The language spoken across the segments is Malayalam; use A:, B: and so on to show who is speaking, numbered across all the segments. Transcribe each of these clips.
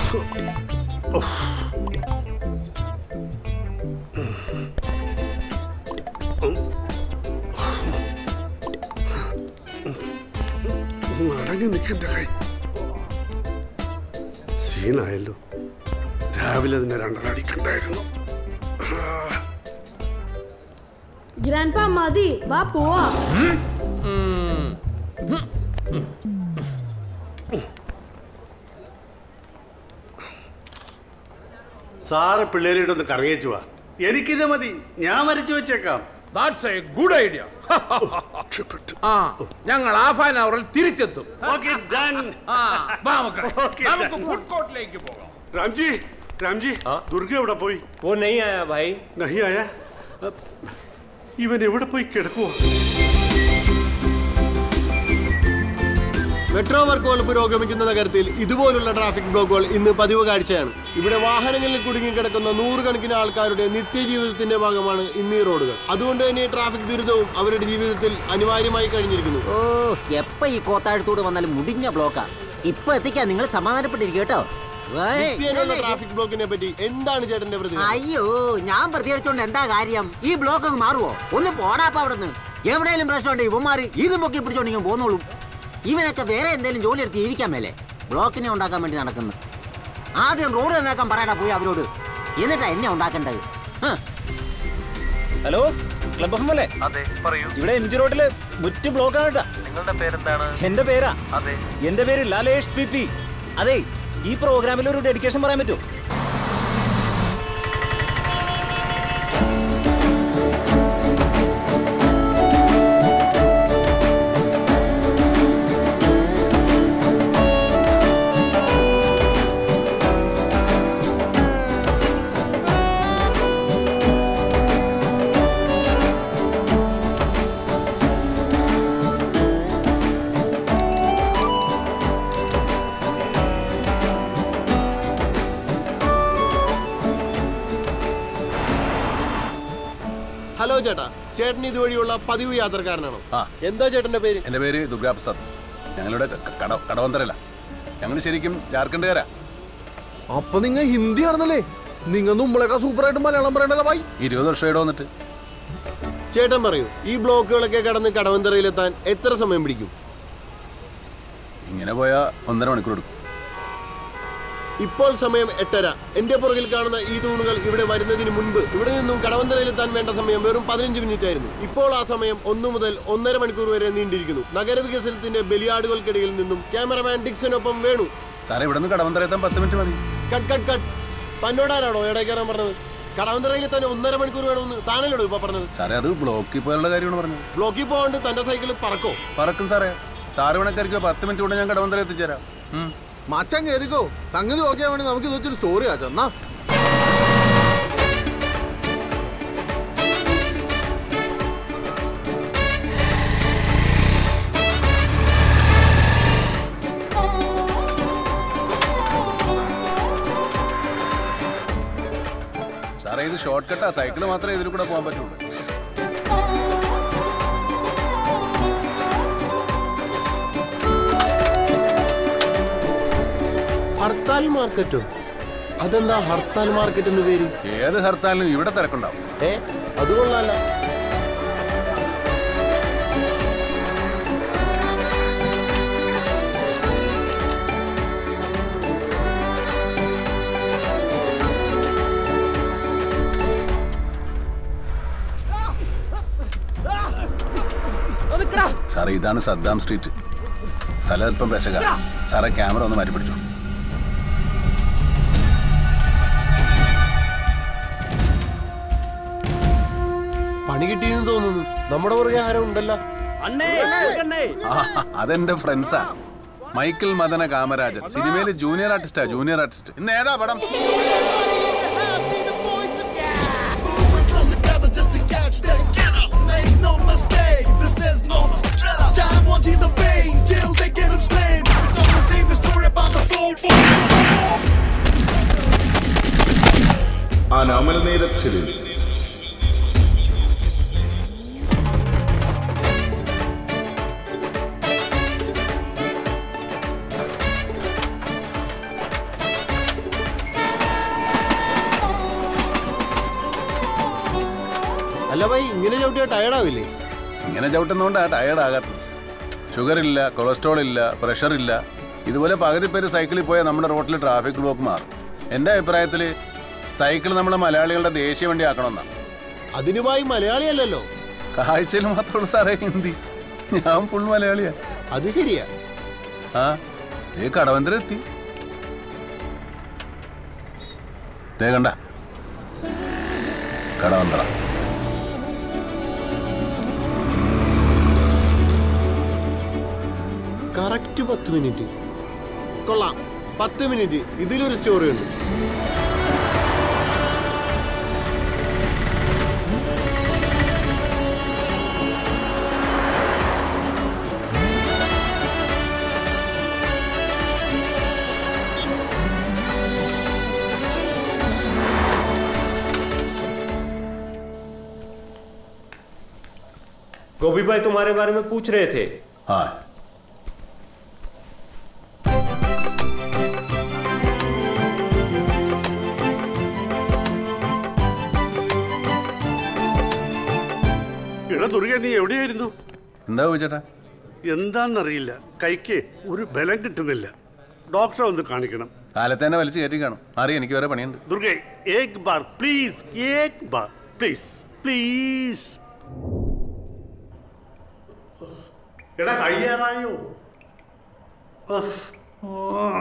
A: അടങ്ങി നിൽക്കണ്ട കൈ സീനായല്ലോ രാവിലെ തന്നെ രണ്ടെണ്ണം അടിക്കണ്ടായിരുന്നു
B: ഗ്രാൻഡ് പാ മതി വാ പോവാ
A: സാറ് പിള്ളേരുടെ ഒന്ന് കറങ്ങിച്ചു വാ എനിക്കിത് മതി ഞാൻ വരച്ചു വെച്ചേക്കാം
C: ദാറ്റ്സ് എ ഗുഡ് ഐഡിയ ആ ഞങ്ങൾ ഹാഫ് ആൻ അവറിൽ തിരിച്ചെത്തും
A: ഓക്കെ ഡൺ
C: ആ വാ മക്കളെ
A: Okay,
C: നമുക്ക്
A: done.
C: ഫുഡ് കോർട്ടിലേക്ക് പോകാം
A: रामजी रामजी ദുർഗ എവിടെ പോയി
D: वो नहीं आया भाई
A: നഹി ആയ ഇവൻ എവിടെ പോയി കിടക്കുവോ
E: മെട്രോ വർക്കുകൾ പുരോഗമിക്കുന്ന നഗരത്തിൽ ഇതുപോലുള്ള ട്രാഫിക് ബ്ലോക്കുകൾ ഇന്ന് പതിവ് കാഴ്ചയാണ് ഇവിടെ വാഹനങ്ങളിൽ കുടുങ്ങിക്കിടക്കുന്ന നൂറുകണക്കിന് ആൾക്കാരുടെ നിത്യജീവിതത്തിന്റെ ഭാഗമാണ് ഇന്ന് ഈ റോഡുകൾ അതുകൊണ്ട് തന്നെ ഈ ട്രാഫിക് ദുരിതവും അവരുടെ ജീവിതത്തിൽ അനിവാര്യമായി കഴിഞ്ഞിരിക്കുന്നു
F: ഓ എപ്പ ഈ കോത്താഴത്തോട് വന്നാലും മുടിഞ്ഞ ബ്ലോക്കാ ഇപ്പൊ എത്തിക്കാൻ നിങ്ങൾ സമാധാനപ്പെട്ടിരിക്കും കേട്ടോ വൈ.
E: നിത്യേനയുള്ള ട്രാഫിക് ബ്ലോക്കിനെ പറ്റി എന്താണ് ചേട്ടന്റെ പ്രതികരണം
F: അയ്യോ ഞാൻ പ്രതികരിച്ചോണ്ട് എന്താ കാര്യം ഈ ബ്ലോക്ക് അങ്ങ് മാറുവോ ഒന്ന് പോടാപ്പ അവിടെ നിന്ന് എവിടെയെങ്കിലും പ്രശ്നമുണ്ട് ഇവന്മാര് ഇത് പൊക്കി പിടിച്ചോണ്ടെങ്കിൽ പോന്നോളും ഇവനൊക്കെ വേറെ എന്തെങ്കിലും ജോലി എടുത്ത് ജീവിക്കാൻ മേലെ ബ്ലോക്കിനെ ഉണ്ടാക്കാൻ വേണ്ടി നടക്കുന്നു ആദ്യം റോഡ് നന്നാക്കാൻ പറയടാ പോയി അവരോട് എന്നിട്ടാ എന്നെ ഉണ്ടാക്കേണ്ടത് ഹ്.
D: ഹലോ ക്ലബ് എഫ് അല്ലേ
G: അതെ പറയൂ
D: ഇവിടെ എം ജി റോഡില് മുറ്റ് ബ്ലോക്ക് ആണ് കേട്ടാ
G: നിങ്ങളുടെ പേരെന്താണ്
D: എന്റെ പേരാ
G: അതെ
D: എന്റെ പേര് ലാലേഷ് പി പി അതെ ഈ പ്രോഗ്രാമിൽ ഒരു ഡെഡിക്കേഷൻ പറയാൻ പറ്റുമോ
E: ഹലോ ചേട്ടാ ചേട്ടൻ ഇതുവഴിയുള്ള പതിവ് യാത്രക്കാരനാണോ
H: ആ.
E: എന്താ ചേട്ടന്റെ പേര്
H: എൻ്റെ പേര് ദുർഗാപ്രസാദ് ഞങ്ങളുടെ ക- ക- കട കടവന്തരല്ല ഞങ്ങൾ ശരിക്കും ജാർഖണ്ഡുകാരാ
I: അപ്പൊ നിങ്ങ ഹിന്ദി ആണെന്നല്ലേ നിങ്ങ നമ്മളെക്കാ സൂപ്പറായിട്ട് മലയാളം പറയണ്ടല്ലോ ഭായി
H: ഇരുപത് വർഷം ഇവിടെ വന്നിട്ട്
E: ചേട്ടൻ പറയൂ ഈ ബ്ലോക്കുകളൊക്കെ കടന്ന് കടവന്തറയിലെത്താൻ എത്ര സമയം പിടിക്കും
H: ഇങ്ങനെ പോയാൽ ഒന്നര മണിക്കൂർ എടുക്കും
E: ഇപ്പോൾ സമയം എട്ടര എന്റെ പുറകിൽ കാണുന്ന ഈ തൂണുകൾ ഇവിടെ വരുന്നതിന് മുൻപ് ഇവിടെ നിന്നും കടവന്തറയിലെത്താൻ വേണ്ട സമയം വെറും പതിനഞ്ച് മിനിറ്റ് ആയിരുന്നു ഇപ്പോൾ ആ സമയം ഒന്നു മുതൽ ഒന്നര മണിക്കൂർ വരെ നീണ്ടിരിക്കുന്നു നഗരവികസനത്തിന്റെ ബലിയാടുകൾക്കിടയിൽ നിന്നും ക്യാമറമാൻ ഡിക്സനൊപ്പം വേണു
H: സാറേ ഇവിടെ നിന്ന് കടവന്തര എത്താൻ പത്ത് മിനിറ്റ് മതി
E: കട്ട് കട്ട് കട്ട് തന്നോടാരാണോ ഇടയ്ക്കാരാൻ പറഞ്ഞത് കടവന്തറയിൽ തന്നെ ഒന്നര മണിക്കൂർ വേണമെന്ന് താനല്ലോ ഇപ്പൊ പറഞ്ഞത്
H: സാറേ അത് ബ്ലോക്കിൽ പോയുള്ള കാര്യമാണ് പറഞ്ഞത്
E: ബ്ലോക്കിൽ പോകാണ്ട് തന്റെ സൈക്കിൾ പറക്കോ
H: പറക്കും സാറേ സാറ് കണക്കായിരിക്കും പത്ത് മിനിറ്റ് കൊണ്ട് ഞാൻ കടവന്തര എത്തിച്ചേരാം ഉം.
I: മച്ചാൻ കേറിക്കോ സംഗതി ഓക്കെ ആവണേ നമുക്ക് ഇത് വെച്ചൊരു സ്റ്റോറി ആച്ചാ എന്നാ
H: സാറേ ഇത് ഷോർട്ട് കട്ടാ സൈക്കിൾ മാത്രമേ ഇതിൽ കൂടെ പോകാൻ പറ്റുള്ളൂ
E: ഹർത്താൽ മാർക്കറ്റോ അതെന്താ ഹർത്താൽ മാർക്കറ്റ് എന്ന് പേര്
H: ഏത് ഹർത്താലിനും ഇവിടെ തിരക്കുണ്ടാവും
E: ഏ അത് കൊള്ളാല
H: സാറേ ഇതാണ് സദ്ദാം സ്ട്രീറ്റ് സ്ഥലം അല്പം പെശക സാറേ ക്യാമറ ഒന്ന് മാറ്റി പിടിച്ചു
E: പണി കിട്ടിയെന്ന് തോന്നുന്നു നമ്മുടെ പുറകെ ആരോ ഉണ്ടല്ലോ
H: അതെന്റെ ഫ്രണ്ട്സാ മൈക്കിൾ മദന കാമരാജൻ സിനിമയിൽ ജൂനിയർ ആർട്ടിസ്റ്റാ ജൂനിയർ ആർട്ടിസ്റ്റ് ഇന്ന് ഏതാ പടം
J: അനാമൽ നീരത് ശരി
E: അല്ല ഭായി ഇങ്ങനെ ചവിട്ടിയാ ടയർഡാവില്ലേ
H: ഇങ്ങനെ ചവിട്ടുന്നതുകൊണ്ടാണ് ടയേർഡ് ആകാത്തത് ഷുഗർ ഇല്ല കൊളസ്ട്രോൾ ഇല്ല പ്രഷർ ഇല്ല ഇതുപോലെ പകുതി പേര് സൈക്കിളിൽ പോയാൽ നമ്മുടെ റോട്ടിൽ ട്രാഫിക് ബ്ലോക്ക് മാറും എൻ്റെ അഭിപ്രായത്തിൽ സൈക്കിൾ നമ്മളെ മലയാളികളുടെ ദേശീയ വണ്ടി ആക്കണമെന്നാണ്
E: അതിന് ഭായി മലയാളിയല്ലല്ലോ
H: കാഴ്ചയിൽ മാത്രമുള്ള സാറേ ഹിന്ദി ഞാൻ ഫുൾ മലയാളിയാ
E: അത് ശരിയാ
H: ആ ഏ കടവന്തര എത്തി ദേ കണ്ട കടവന്തറ
E: കറക്റ്റ് പത്ത് മിനിറ്റ് കൊള്ളാം പത്ത് മിനിറ്റ് ഇതിലൊരു സ്റ്റോറി ഉണ്ട്
G: गोभी भाई तुम्हारे बारे में पूछ रहे थे
H: हाँ
A: ഇട ദുർഗ നീ എവിടെയായിരുന്നു
H: എന്താ ചേട്ടാ
A: എന്താണെന്നറിയില്ല കൈക്ക് ഒരു ബലം കിട്ടുന്നില്ല ഡോക്ടറെ ഒന്ന് കാണിക്കണം
H: കാലത്ത് തന്നെ വലിച്ചു കയറ്റി കാണും മാറി എനിക്ക് വേറെ പണിയുണ്ട്
A: ദുർഗെ ഏക് ബാർ പ്ലീസ് ഏക് ബാർ പ്ലീസ് പ്ലീസ് എടാ കഴിയാറായോ അഫ്. ആ.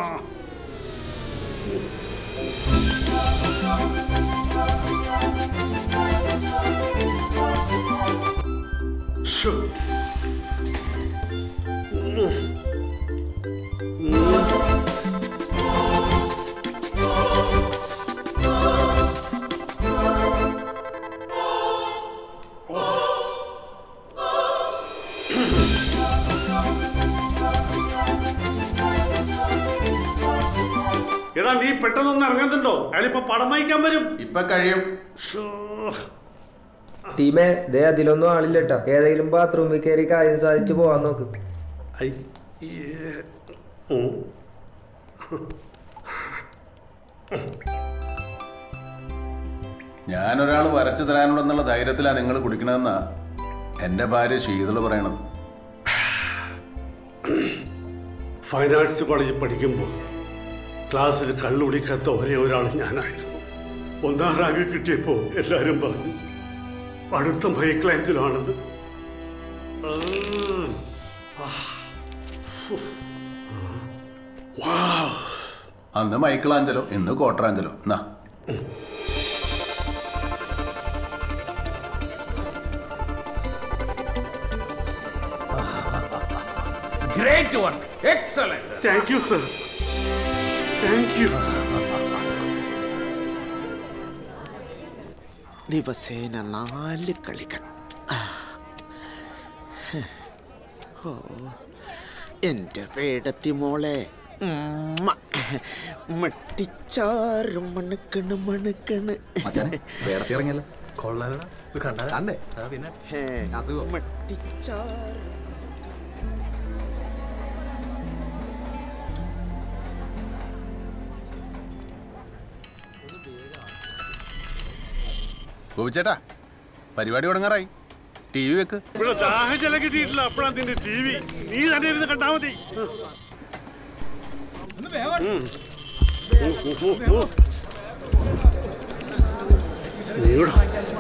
A: ശ്ശോ. എടാ നീ പെട്ടെന്നൊന്ന് ഇറങ്ങുന്നുണ്ടോ അയാളിപ്പോ പടം വായിക്കാൻ വരും
H: ഇപ്പൊ കഴിയും
A: ശ്ശോ.
K: ടീമേ ദേ അതിലൊന്നും ആളില്ല കേട്ടോ ഏതെങ്കിലും ബാത്റൂമിൽ കയറി കാര്യം സാധിച്ചു പോവാൻ നോക്ക്
A: ഐ, ഏ, ഉം.
H: ഞാനൊരാൾ വരച്ചു തരാനുണ്ടെന്നുള്ള ധൈര്യത്തിലാണ് നിങ്ങൾ കുടിക്കണമെന്നാ എൻ്റെ ഭാര്യ ശീതള പറയണത്
A: ഫൈൻ ആർട്സ് കോളേജിൽ പഠിക്കുമ്പോൾ ക്ലാസ്സിൽ കള്ളുടിക്കാത്ത ഒരേ ഒരാൾ ഞാനായിരുന്നു ഒന്നാം റാങ്ക് കിട്ടിയപ്പോൾ എല്ലാവരും പറഞ്ഞു അടുത്ത മൈക്ലാഞ്ചിലാണെന്ന്
H: അന്ന് മൈക്കിളാഞ്ചലോ ഇന്ന് കോട്ടറാഞ്ചലോ എന്നാ
C: great one excellent
A: thank you sir thank you
L: ദിവസേന നാല് കളികൾ ഓ എൻ്റെ വേടത്തി മോളെ ഉമ്മ. മട്ടിച്ചാറ് മണക്കണ് മണക്കണ്
I: വേടത്തി ഇറങ്ങിയല്ലോ കൊള്ളാലടാ ഇത് കണ്ടാ കണ്ടേ പിന്നെ
L: ഹേ, മട്ടിച്ചാറ്
H: ഗോപിച്ചേട്ടാ പരിപാടി തുടങ്ങാറായി ടി വി വെക്ക്
A: ഇവിടെ ദാഹജലം കിട്ടിയിട്ടില്ല അപ്പോഴാണ് നിന്റെ ടി വി നീ തന്നെ ഇരുന്ന് കണ്ടാ മതി ഉം. ഉം, ഉം, ഉം, ഉം. നീ ഇവിടെ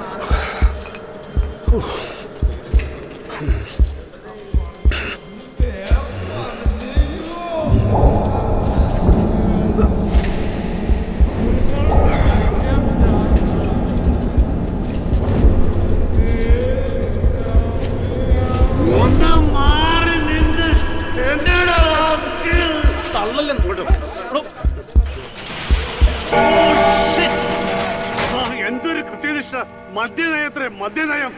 A: ഒന്ന് മാറി നിന്ന് എന്നടാ തള്ളല്ലേ ഇങ്ങോട്ട്. എടോ. ഓ, shit. ആ, എന്തൊരു കൃത്യനിഷ്ഠ മദ്യനയത്രേ മദ്യനയം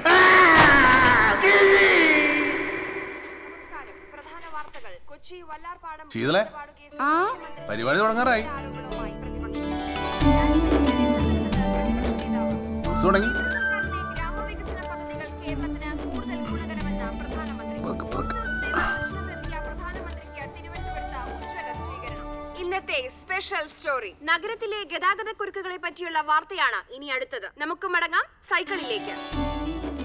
H: ശീതളെ പരിപാടി തുടങ്ങാറായി ബസ് തുടങ്ങി
M: ഇന്നത്തെ സ്പെഷ്യൽ സ്റ്റോറി നഗരത്തിലെ ഗതാഗത കുരുക്കുകളെ പറ്റിയുള്ള വാർത്തയാണ് ഇനി അടുത്തത് നമുക്ക് മടങ്ങാം സൈക്കിളിലേക്ക്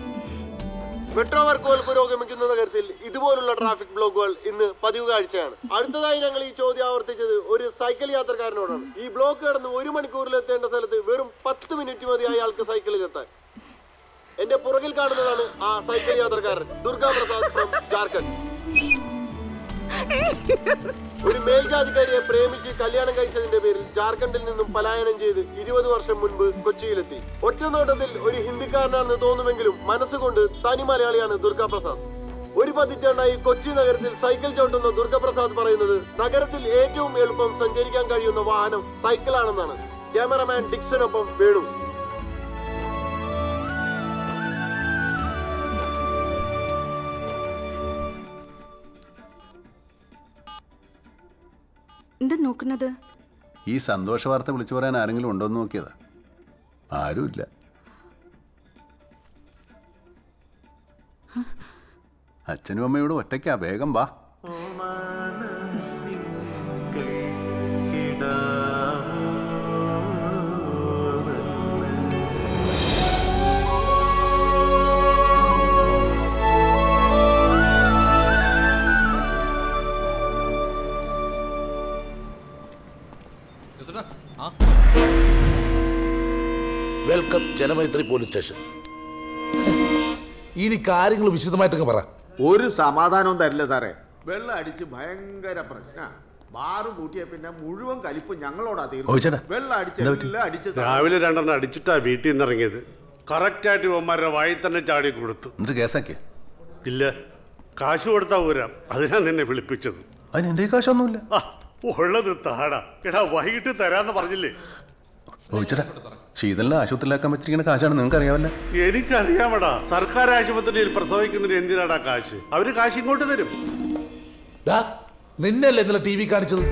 E: മെട്രോ വർക്കുകൾ പുരോഗമിക്കുന്ന നഗരത്തിൽ ഇതുപോലുള്ള ട്രാഫിക് ബ്ലോക്കുകൾ ഇന്ന് പതിവ് കാഴ്ചയാണ് അടുത്തതായി ഞങ്ങൾ ഈ ചോദ്യം ആവർത്തിച്ചത് ഒരു സൈക്കിൾ യാത്രക്കാരനോടാണ് ഈ ബ്ലോക്ക് കടന്ന് ഒരു മണിക്കൂറിൽ എത്തേണ്ട സ്ഥലത്ത് വെറും പത്ത് മിനിറ്റ് മതി അയാൾക്ക് സൈക്കിളിൽ എത്താൻ എന്റെ പുറകിൽ കാണുന്നതാണ് ആ സൈക്കിൾ യാത്രക്കാരൻ ദുർഗാ പ്രസാദ് ഫ്രം ജാർഖണ്ഡ് ഒരു മേൽജാതിക്കാരിയെ പ്രേമിച്ച് കല്യാണം കഴിച്ചതിന്റെ പേരിൽ ജാർഖണ്ഡിൽ നിന്നും പലായനം ചെയ്ത് ഇരുപത് വർഷം മുൻപ് കൊച്ചിയിലെത്തി ഒറ്റ നോട്ടത്തിൽ ഒരു ഹിന്ദിക്കാരനാണെന്ന് തോന്നുമെങ്കിലും മനസ്സുകൊണ്ട് തനി മലയാളിയാണ് ദുർഗാ പ്രസാദ് ഒരു പതിറ്റാണ്ടായി കൊച്ചി നഗരത്തിൽ സൈക്കിൾ ചവിട്ടുന്ന ദുർഗപ്രസാദ് പറയുന്നത് നഗരത്തിൽ ഏറ്റവും എളുപ്പം സഞ്ചരിക്കാൻ കഴിയുന്ന വാഹനം സൈക്കിളാണെന്നാണ് ക്യാമറമാൻ ഡിക്സനൊപ്പം വേണു
N: എന്താ നോക്കുന്നത്
H: ഈ സന്തോഷ വാർത്ത വിളിച്ചു പറയാൻ ആരെങ്കിലും ഉണ്ടോന്ന് നോക്കിയതാ ആരുമില്ല അച്ഛനും അമ്മയോട് ഒറ്റയ്ക്കാ വേഗം വാ
O: വെൽക്കം ജനമൈത്രി പോലീസ് സ്റ്റേഷൻ ഇനി കാര്യങ്ങൾ വിശദമായിട്ടൊക്കെ പറ
L: ഒരു സമാധാനവും തരില്ല സാറേ വെള്ളം അടിച്ച് ഭയങ്കര പ്രശ്നമാണ് ബാറ് കൂട്ടിയ പിന്നെ മുഴുവൻ കലിപ്പ് ഞങ്ങളോടാ
A: ഓ, ചേട്ടാ.
L: തീർന്നു വെള്ളം അടിച്ച്
A: എന്താ പറ്റി?
L: എല്ലാം അടിച്ച്
A: രാവിലെ രണ്ടെണ്ണം അടിച്ചിട്ടാ വീട്ടിൽ നിന്ന് ഇറങ്ങിയത് കറക്റ്റായിട്ട് ഇവന്മാരുടെ വായി തന്നെ ചാടി കൊടുത്തു
H: എന്നിട്ട് കേസാക്കിയ
A: ഇല്ല കാശ് കൊടുത്താ ഊരാം അതിനാ നിന്നെ വിളിപ്പിച്ചത്
H: അതിന് എൻ്റെ കാശൊന്നുമില്ല
A: ആ, ഉള്ളത് താടാ എടാ വൈകിട്ട് തരാന്ന് പറഞ്ഞില്ലേ
H: ചോദിച്ചടാ ശീതലിനെ ആശുപത്രിയിലാക്കാൻ വെച്ചിരിക്കുന്ന കാശാണ് നിങ്ങൾക്ക് അറിയാമല്ലോ
A: എനിക്കറിയാമടാ സർക്കാർ ആശുപത്രിയിൽ പ്രസവിക്കുന്നതിന് എന്തിനാടാ കാശ് അവര് കാശ് ഇങ്ങോട്ട് തരും
O: ഡാ, നിന്നെയല്ലേ ഇന്നലെ ടി വി കാണിച്ചത്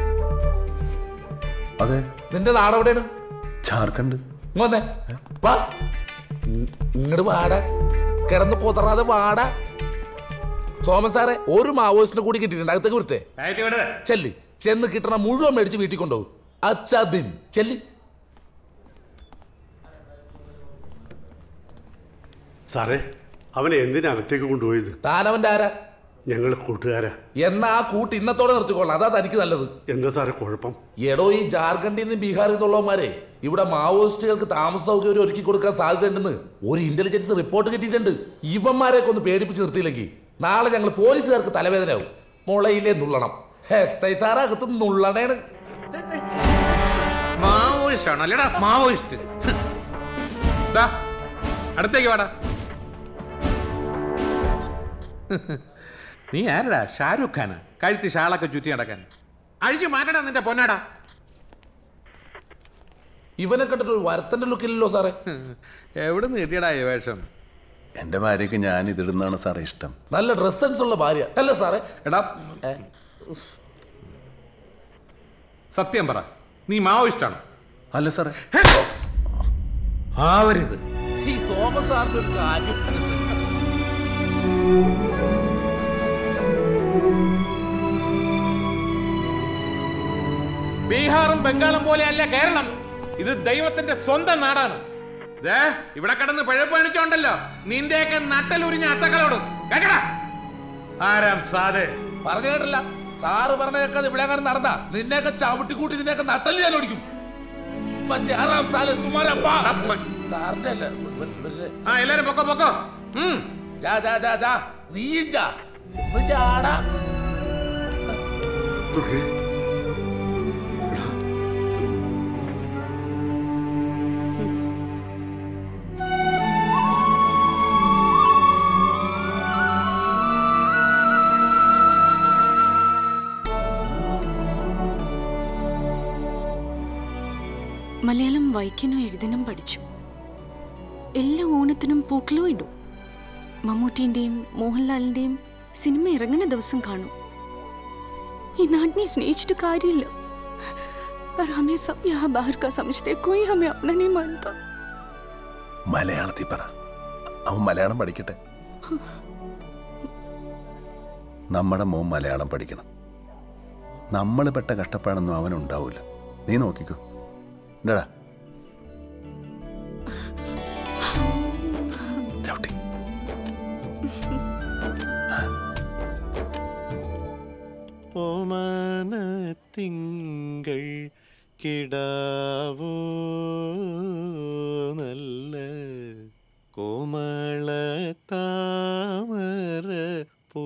H: അതെ
O: നിന്റെ നാടെവിടെയാണ്
H: ജാർഖണ്ഡ്
O: വന്നേ വാ ഇങ്ങോട്ട് വാടാ കിടന്ന് കുതറാതെ വാടാ സോമൻ സാറെ ഒരു മാവോയിസ്റ്റിനെ കൂടി കിട്ടിയിട്ടുണ്ട് അകത്തേക്ക് വിട്ടേ ചെല്ല് ചെന്ന് കിട്ടണ മുഴുവൻ മേടിച്ച് വീട്ടിൽ കൊണ്ടുപോകും അച്ഛദിൻ ചെല്ല്
A: സാറേ അവനെ എന്തിനാ അകത്തേക്ക് കൊണ്ടുപോയത്
O: താനവന്റെ ആരാ
A: ഞങ്ങൾ കൂട്ടുകാരാ
O: എന്നാ ആ കൂട്ട് ഇന്നത്തോടെ നിർത്തിക്കൊള്ളാം അതാ തനിക്ക് നല്ലത്
A: എന്താ സാറേ കുഴപ്പം
O: എടോ ഈ ജാർഖണ്ഡിൽ നിന്ന് ബീഹാറിൽ നിന്നുള്ളവന്മാരെ ഇവിടെ മാവോയിസ്റ്റുകൾക്ക് താമസ സൗകര്യം ഒരുക്കി കൊടുക്കാൻ സാധ്യതയുണ്ടെന്ന് ഒരു ഇന്റലിജൻസ് റിപ്പോർട്ട് കിട്ടിയിട്ടുണ്ട് ഇവന്മാരെയൊക്കെ ഒന്ന് പേടിപ്പിച്ച് നിർത്തിയില്ലെങ്കിൽ നാളെ ഞങ്ങൾ പോലീസുകാർക്ക് തലവേദനയാവും മുളയിലെ നുള്ളണം എസ് ഐ സാർ അകത്ത് നുള്ളണേണ്
C: മാവോയിസ്റ്റ് ആണോ അല്ലേടാ മാവോയിസ്റ്റ് ദാ, അടുത്തേക്ക് വാടാ നീ ആരടാ ഷാരൂഖ് ഖാനാ കഴുത്തി ഷാളൊക്കെ ചുറ്റി നടക്കാൻ അഴിച്ചു മാറ്റടാ നിന്റെ പൊന്നാടാ
O: ഇവനെ കണ്ടിട്ട് ഒരു വരത്തന്റെ ലുക്കില്ലല്ലോ സാറേ
C: എവിടെ നിന്ന് കിട്ടിയടാ ഈ വേഷം
H: എൻ്റെ ഭാര്യയ്ക്ക് ഞാൻ ഇതിടുന്നതാണ് സാറേ ഇഷ്ടം
O: നല്ല ഡ്രസ് സെൻസ് ഉള്ള ഭാര്യ അല്ല സാറേ
C: എടാ സത്യം പറ നീ മാവോയിസ്റ്റ് ആണോ
H: അല്ല സാറേ
C: ആവരുത്
O: ഈ തോമസ് സാറിന്റെ ഒരു കാര്യം
C: ബീഹാറും ബംഗാളും പോലെയല്ല കേരളം ഇത് ദൈവത്തിന്റെ സ്വന്തം നാടാണ് ദേ ഇവിടെ കിടന്ന് പിഴപ്പ് കാണിച്ചോണ്ടല്ലോ നിന്റെയൊക്കെ നട്ടലുരിഞ്ഞ അത്തക്കളോടും കേക്കടാ ആരാം സാധേ
O: പറഞ്ഞു കേട്ടില്ല സാറ് പറഞ്ഞേക്കാതെ ഇവിടെ അങ്ങനെ നടന്ന നിന്നെയൊക്കെ ചവിട്ടിക്കൂട്ടി നിന്നെയൊക്കെ നട്ടല് ഞാൻ ഓടിക്കും പക്ഷേ ആറാം സാല് തുമാരപ്പാ സാറിന്റെ അല്ല ഇവൻ- ഇവരുടെ-
C: ആ എല്ലാരും പൊക്കോ പൊക്കോ ഉം.
O: ജാ ജാ ജാ ജാ നീയും ജാ ഒന്ന് ജാടാ
N: മലയാളം വായിക്കാനും എഴുതാനും പഠിച്ചു എല്ലാ ഓണത്തിനും പൂക്കളും ഇടും മമ്മൂട്ടിൻ്റെയും മോഹൻലാലിൻ്റെയും സിനിമ ഇറങ്ങുന്ന ദിവസം കാണും ഈ നാടിനെ സ്നേഹിച്ചിട്ട് കാര്യമില്ല पर हमें सब यहाँ बाहर का समझते कोई हमें अपना नहीं मानता
H: മലയാളത്തിൽ പറ അവൻ മലയാളം പഠിക്കട്ടെ നമ്മുടെ മോൻ മലയാളം പഠിക്കണം നമ്മൾ പെട്ട കഷ്ടപ്പാടൊന്നും അവനുണ്ടാവില്ല നീ നോക്കിക്കോ എന്താടാ ചവിട്ടി
P: ഓമനത്തിങ്കൾ കിടാവോ നല്ല കോമള താമര പൂ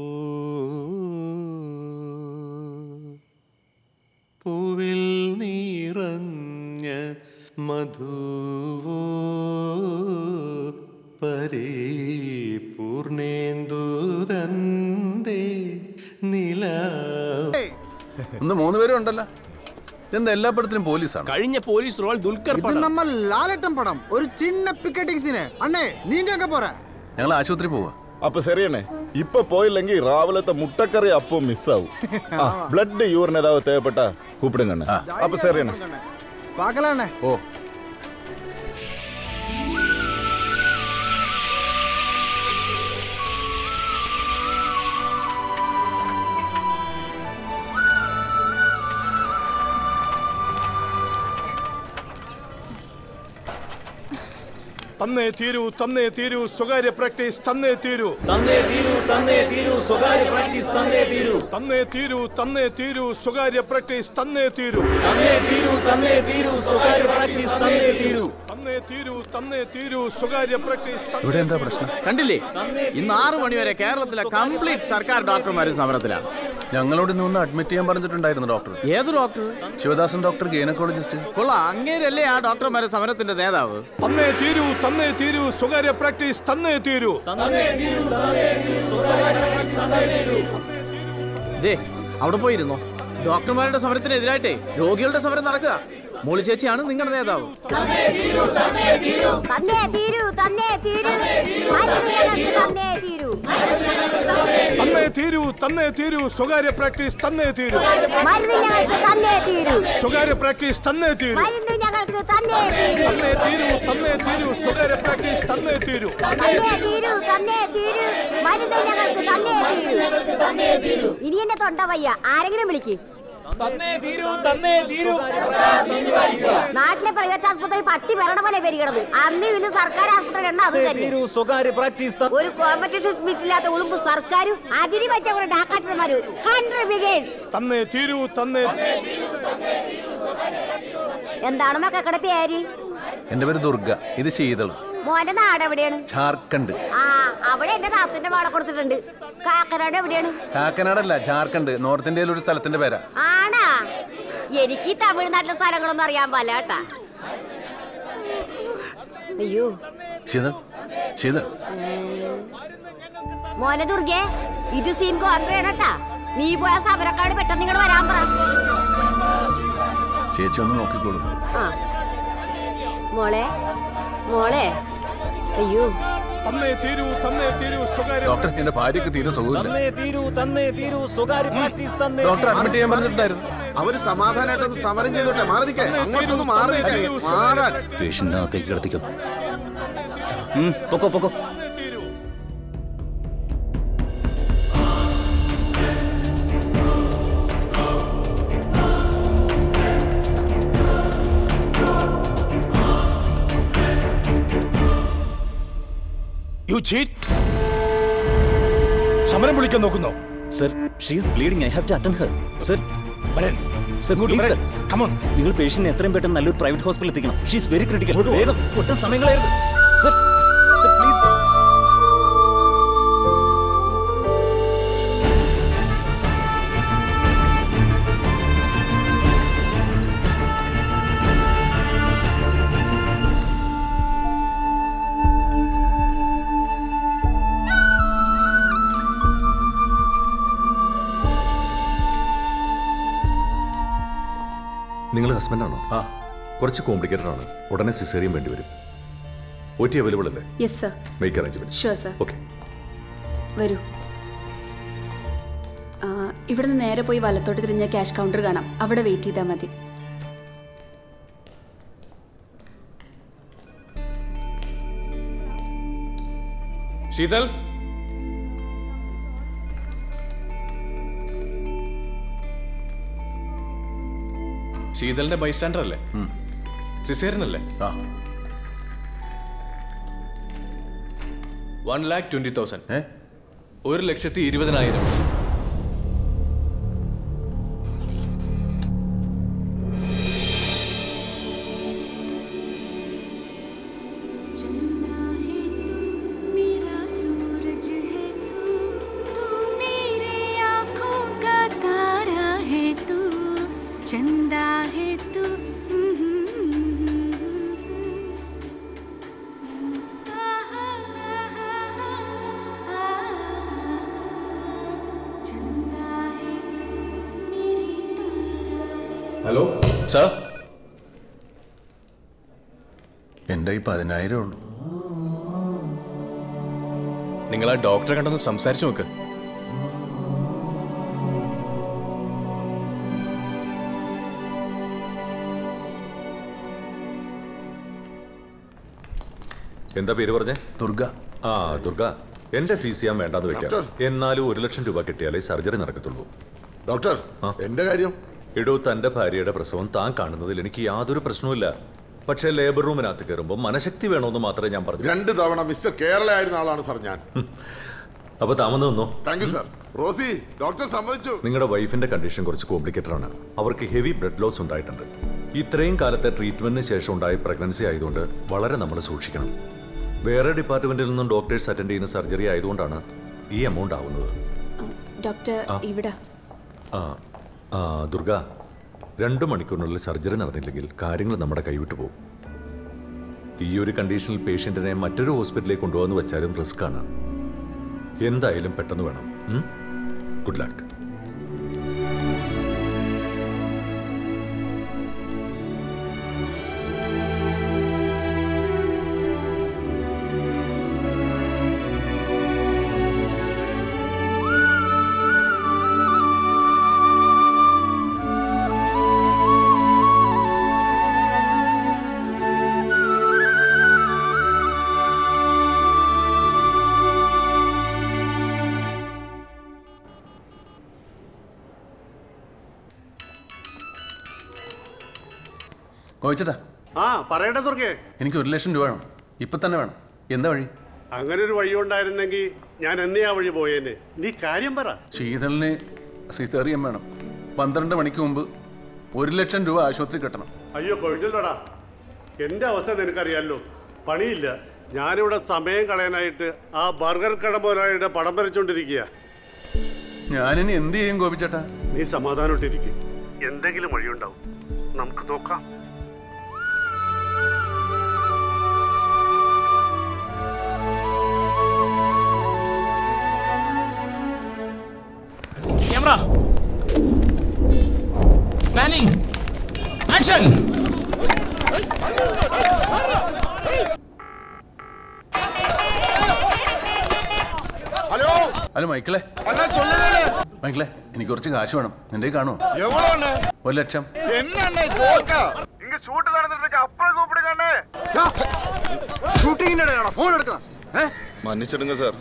P: പൂവിൽ നിറഞ്ഞ മധുവോ പരിപൂർണേന്ദുതന്റെ നില
H: ഒന്ന് മൂന്ന് പേരും ഉണ്ടല്ലോ ഇതെന്താ എല്ലാ പടത്തിലും പോലീസാണ്
Q: കഴിഞ്ഞ போலீஸ் ரோல் துல்கர்
R: இது நம்ம லாலட்டம் படம் ஒரு சின்ன பிக்கெட்டிங் சீனு அண்ணே நீங்க எங்க போற
H: ഞങ്ങൾ ആശുപത്രി പോവാ
J: അപ്പൊ ശരിയണ്ണേ ഇപ്പൊ പോയില്ലെങ്കിൽ രാവിലത്തെ മുട്ടക്കറി അപ്പവും മിസ്സാവും ബ്ലഡ് യൂറിൻ ഏതാവത് തേവപ്പെട്ട കൂപ്പിടുങ്ങണ്ണ അപ്പൊ ശരിയണ്ണേ
R: பார்க்கலாம் அண்ணே
H: ഓ
S: തന്നേ തീരൂ തന്നേ തീരൂ സ്വകാര്യ പ്രാക്ടീസ് തന്നേ തീരൂ
D: തന്നേ തീരൂ തന്നേ തീരൂ സ്വകാര്യ പ്രാക്ടീസ് തന്നേ തീരൂ
S: തന്നേ തീരൂ തന്നേ തീരൂ സ്വകാര്യ പ്രാക്ടീസ് തന്നേ തീരൂ
D: തന്നേ തീരൂ തന്നേ തീരൂ സ്വകാര്യ പ്രാക്ടീസ് തന്നേ തീരൂ
S: തന്നേ തീരൂ തന്നേ തീരൂ സ്വകാര്യ പ്രാക്ടീസ്
H: ഇവിടെ എന്താ പ്രശ്നം
Q: കണ്ടില്ലേ ഇന്ന് ആറു മണിവരെ കേരളത്തിലെ കംപ്ലീറ്റ് സർക്കാർ ഡോക്ടർമാരും സമരത്തിലാണ്
H: ഞങ്ങളോട് ഇന്ന് ഒന്ന് അഡ്മിറ്റ് ചെയ്യാൻ പറഞ്ഞിട്ടുണ്ടായിരുന്നു ഡോക്ടർ
Q: ഏത് ഡോക്ടർ
H: ശിവദാസൻ ഡോക്ടർ ഗൈനക്കോളജിസ്റ്റ്
Q: കൊള്ളാം അങ്ങേരല്ലേ ആ ഡോക്ടർമാരെ സമരത്തിന്റെ നേതാവ്
S: തന്നേ തീരൂ തന്നേ തീരൂ സ്വകാര്യ പ്രാക്ടീസ് തന്നേ തീരൂ
Q: ദേ അവിടെ പോയിരുന്നോ ഡോക്ടർമാരുടെ സമരത്തിനെതിരായിട്ടേ രോഗികളുടെ സമരം നടക്കുക മോളി ചേച്ചിയാണ് നിങ്ങളുടെ നേതാവ്
T: തന്നേ തീരൂ തന്നേ തീരൂ മരുന്ന് ഞങ്ങൾക്ക് തന്നേ തീരൂ
S: തന്നേ തീരൂ തന്നേ തീരൂ സ്വകാര്യ പ്രാക്ടീസ് തന്നേ തീരൂ
T: മരുന്ന് ഞങ്ങൾക്ക് തന്നേ തീരൂ
S: സ്വകാര്യ പ്രാക്ടീസ് തന്നേ തീരൂ
T: മരുന്ന് ഞങ്ങൾക്ക് തന്നേ തീരൂ
S: തന്നേ തീരൂ തന്നേ തീരൂ സ്വകാര്യ പ്രാക്ടീസ് തന്നേ തീരൂ
T: തന്നേ തീരൂ തന്നേ തീരൂ മരുന്ന് ഞങ്ങൾക്ക് തന്നേ തീരൂ ഇനി എന്റെ തൊണ്ട വയ്യ ആരെങ്കിലും വിളിക്ക്
U: തന്നേ തീരൂ തന്നേ തീരൂ
T: നാട്ടിലെ പ്രൈവറ്റ് ആസ്പത്രി പട്ടി പെരണ പോലെ പെരുകണത് അന്ന് ഇന്ന് സർക്കാർ ആസ്പത്രി എണ്ണ അത് തന്നെ
D: തീരൂ സ്വകാര്യ പ്രാക്ടീസ്
T: ഒരു കോമ്പറ്റീഷൻ സ്മിത്തില്ലാത്ത ഉളുമ്പ് സർക്കാരും അതിന് പറ്റിയ ഒരു ഡാക്കാട്ടന്മാരും കൺട്രി ഫിഗേഴ്സ്
S: തന്നേ തീരൂ തന്നേ
T: എന്താണ് മക്കക്കടെ പേര്
H: എന്റെ പേര് ദുർഗ ഇത് ശീതൾ
T: മോന്റെ നാട് എവിടെയാണ്
H: ജാർഖണ്ഡ്
T: ആ അവിടെ എന്റെ താത്തിന്റെ വാള കൊടുത്തിട്ടുണ്ട് കാക്കനാട് എവിടെയാണ്
H: കാക്കനാടല്ല ജാർഖണ്ഡ് നോർത്ത് ഇന്ത്യയിൽ ഒരു സ്ഥലത്തിന്റെ പേരാ
T: ആണാ എനിക്ക് ഈ തമിഴ്നാട്ടിലെ സ്ഥലങ്ങളൊന്നും അറിയാൻ പാല കേട്ടാ അയ്യോ
H: ശീതൾ ശീതൾ
T: മോനെ ദുർഗെ ഇത് സീൻ കോൺഗ്രേണട്ടാ നീ പോയ സമരക്കാട് പെട്ടെന്ന് ഇങ്ങോട്ട് വരാൻ പറ
H: ചേച്ചി ഒന്ന് നോക്കിക്കോളൂ
T: ആ മോളെ മോളെ അയ്യോ
S: തന്നേ തീരൂ തന്നേ തീരൂ സ്വകാര്യ
H: ഡോക്ടർ എന്റെ ഭാര്യക്ക് തീരെ സുഖമില്ല
D: തന്നേ തീരൂ തന്നേ തീരൂ സ്വകാര്യ പ്രാക്ടീസ് തന്നേ
H: ഡോക്ടർ അഡ്മിറ്റ് ചെയ്യാൻ പറഞ്ഞിട്ടുണ്ടായിരുന്നു
L: അവര് സമാധാനമായിട്ടൊന്ന് സമരം ചെയ്തോട്ടെ മാറി നിൽക്കേ അങ്ങോട്ടൊന്ന് മാറി നിൽക്കേ മാറാൻ
D: പേഷ്യന്റിനകത്തേക്ക് കിടത്തിക്കോ ഉം, പൊക്കോ പൊക്കോ
S: യു ചീറ്റ് സമരം വിളിക്കാൻ നോക്കുന്നോ
D: sir she's bleeding I have to attend her sir
S: വരൻ
D: സർ
S: ഇങ്ങോട്ട്
D: പ്ലീസ് സർ
S: വരാൻ. Come on.
D: നിങ്ങൾ പേഷ്യന്റിനെ എത്രയും പെട്ടെന്ന് നല്ലൊരു പ്രൈവറ്റ് ഹോസ്പിറ്റലിൽ എത്തിക്കണം ഷീസ് വെരി ക്രിട്ടിക്കൽ വേഗം ഒട്ടും സമയം കളയരുത് സർ സർ പ്ലീസ്
V: നിങ്ങൾ ഹസ്ബൻഡാണോ ആ കുറച്ച് കോംപ്ലിക്കേറ്റഡ് ആണ് ഉടനെ സിസേറിയൻ വേണ്ടി വരും ഒ ടി അവൈലബിൾ അല്ലേ
N: yes sir
V: make arrangement
N: Sure, sir.
V: Okay
N: വരൂ ആ, ഇവിടുന്ന് നേരെ പോയി വലത്തോട്ട് തിരിഞ്ഞ ക്യാഷ് കൗണ്ടർ കാണാം അവിടെ വെയിറ്റ് ചെയ്താൽ മതി
U: ശീതൽ ശീതലിന്റെ ബൈസ്റ്റാൻഡർ അല്ലേ സിസേറിയൻ അല്ലേ വൺ ലാക്ക് ട്വന്റി തൗസൻഡ് ഒരു ലക്ഷത്തി ഇരുപതിനായിരം സർ
H: എൻ്റെ ഈ പതിനായിരം ഉള്ളൂ
U: നിങ്ങൾ ആ ഡോക്ടറെ കണ്ടൊന്ന് സംസാരിച്ചു നോക്ക്
V: എന്താ പേര് പറഞ്ഞേ
H: ദുർഗ
V: ആ ദുർഗ എന്റെ ഫീസ് ഞാൻ വേണ്ടാന്ന് വെക്കാം എന്നാലും ഒരു ലക്ഷം രൂപ കിട്ടിയാലേ സർജറി നടക്കത്തുള്ളൂ
J: ഡോക്ടർ എന്റെ കാര്യം
V: എടോ തന്റെ ഭാര്യയുടെ പ്രസവം താൻ കാണുന്നതിൽ എനിക്ക് യാതൊരു പ്രശ്നവുമില്ല പക്ഷേ ലേബർ റൂമിനകത്ത് കയറുമ്പോൾ മനഃശക്തി വേണമെന്ന് മാത്രമേ ഞാൻ പറഞ്ഞു
J: രണ്ട് തവണ മിസ്റ്റർ കേരള ആയിരുന്ന ആളാണ് സാർ ഞാൻ
V: അപ്പൊ താമന്ന് നിന്നോ
J: thank you sir Rosy doctor സമ്മതിച്ചു
V: നിങ്ങളുടെ വൈഫിന്റെ കണ്ടീഷൻ കുറച്ച് കോംപ്ലിക്കേറ്റഡ് ആണ് അവർക്ക് ഹെവി ബ്ലഡ് ലോസ് ഉണ്ടായിട്ടുണ്ട് ഇത്രയും കാലത്തെ ട്രീറ്റ്മെന്റിന് ശേഷം ഉണ്ടായ പ്രഗ്നൻസി ആയതുകൊണ്ട് വളരെ നമ്മൾ സൂക്ഷിക്കണം വേറെ ഡിപ്പാർട്ട്മെന്റിൽ നിന്നും ഡോക്ടേഴ്സ് അറ്റൻഡ് ചെയ്യുന്ന സർജറി ആയതുകൊണ്ടാണ് ഈ എമൗണ്ട് ആവുന്നത്
N: ഡോക്ടർ
V: ആ.
N: ഇവിടെ
V: ആ ആ ദുർഗ രണ്ട് മണിക്കൂറിനുള്ളിൽ സർജറി നടന്നില്ലെങ്കിൽ കാര്യങ്ങൾ നമ്മുടെ കൈവിട്ടു പോകും ഈ ഒരു കണ്ടീഷനിൽ പേഷ്യന്റിനെ മറ്റൊരു ഹോസ്പിറ്റലിലേക്ക് കൊണ്ടുപോകാന്ന് വെച്ചാലും റിസ്ക് ആണ് എന്തായാലും പെട്ടെന്ന് വേണം ഗുഡ് ലക്ക്
H: കോവിച്ചേട്ടാ
A: ആ പറയട്ടെ തുറക്കേ
H: എനിക്ക് ഒരു ലക്ഷം രൂപ വേണം ഇപ്പൊ തന്നെ വേണം എന്താ വഴി
A: അങ്ങനെ ഒരു വഴി ഉണ്ടായിരുന്നെങ്കിൽ ഞാൻ എന്നേ ആ വഴി പോയേനെ നീ കാര്യം പറ
H: ശീതളിന് സിസേറിയൻ വേണം പന്ത്രണ്ട് മണിക്ക് മുമ്പ് ഒരു ലക്ഷം രൂപ ആശുപത്രി കെട്ടണം
A: അയ്യോ കൊഴിഞ്ഞല്ലോടാ എൻ്റെ അവസ്ഥ നിനക്കറിയാലോ പണിയില്ല ഞാനിവിടെ സമയം കളയാനായിട്ട് ആ ബർഗർ കട മുതലാളിയുടെ പടം വരച്ചോണ്ടിരിക്കുക
H: ഞാനിനി എന്ത് ചെയ്യും ഗോപിച്ചേട്ടാ
A: നീ സമാധാനമായിട്ടിരിക്കും എന്തെങ്കിലും വഴിയുണ്ടാവും നമുക്ക് നോക്കാം
U: camera panning action
J: hello
H: hello മൈക്കിളെ
J: അല്ല ചൊല്ലുന്നേ
H: മൈക്കിളെ എനിക്ക് കുറച്ച് കാശ് വേണം നിന്റെ കയ്യിൽ കാണുമോ
J: എവളോണ്
H: ഒരു ലക്ഷം
J: என்ன ஜோக்கா இங்க ஷூட் நடந்துட்டு இருக்கு அப்புறம் கூப்பிடுங்க
R: ഷൂട്ടിങ്ങിന്റെ ഇടയിലാണോ ഫോൺ എടുക്കണം
J: மன்னிச்சிடுங்க சார்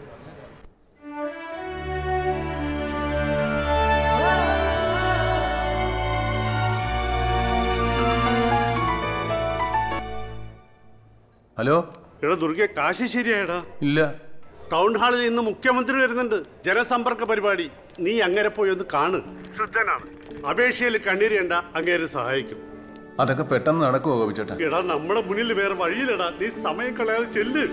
H: ഹലോ
A: എടാ ദുർഗെ കാശ് ശരിയായടാ
H: ഇല്ല
A: ടൗൺ ഹാളിൽ ഇന്ന് മുഖ്യമന്ത്രി വരുന്നുണ്ട് ജനസമ്പർക്ക പരിപാടി നീ അങ്ങനെ പോയി ഒന്ന് കാണ് ശുദ്ധനാണ് അപേക്ഷയിൽ കണ്ണീരേണ്ട അങ്ങേരെ സഹായിക്കും
H: അതൊക്കെ പെട്ടെന്ന് നടക്കുമോ ഗോപിച്ചേട്ടാ
A: എടാ നമ്മുടെ മുന്നിൽ വേറെ വഴിയിലടാ നീ സമയം കളയാതെ ചെല്ല്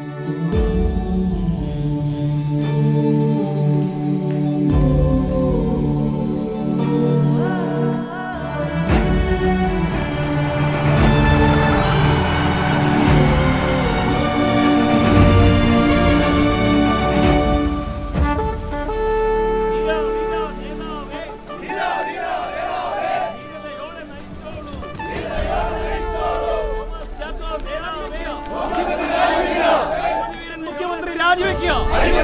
U: മുഖ്യമന്ത്രി രാജിവെക്കുക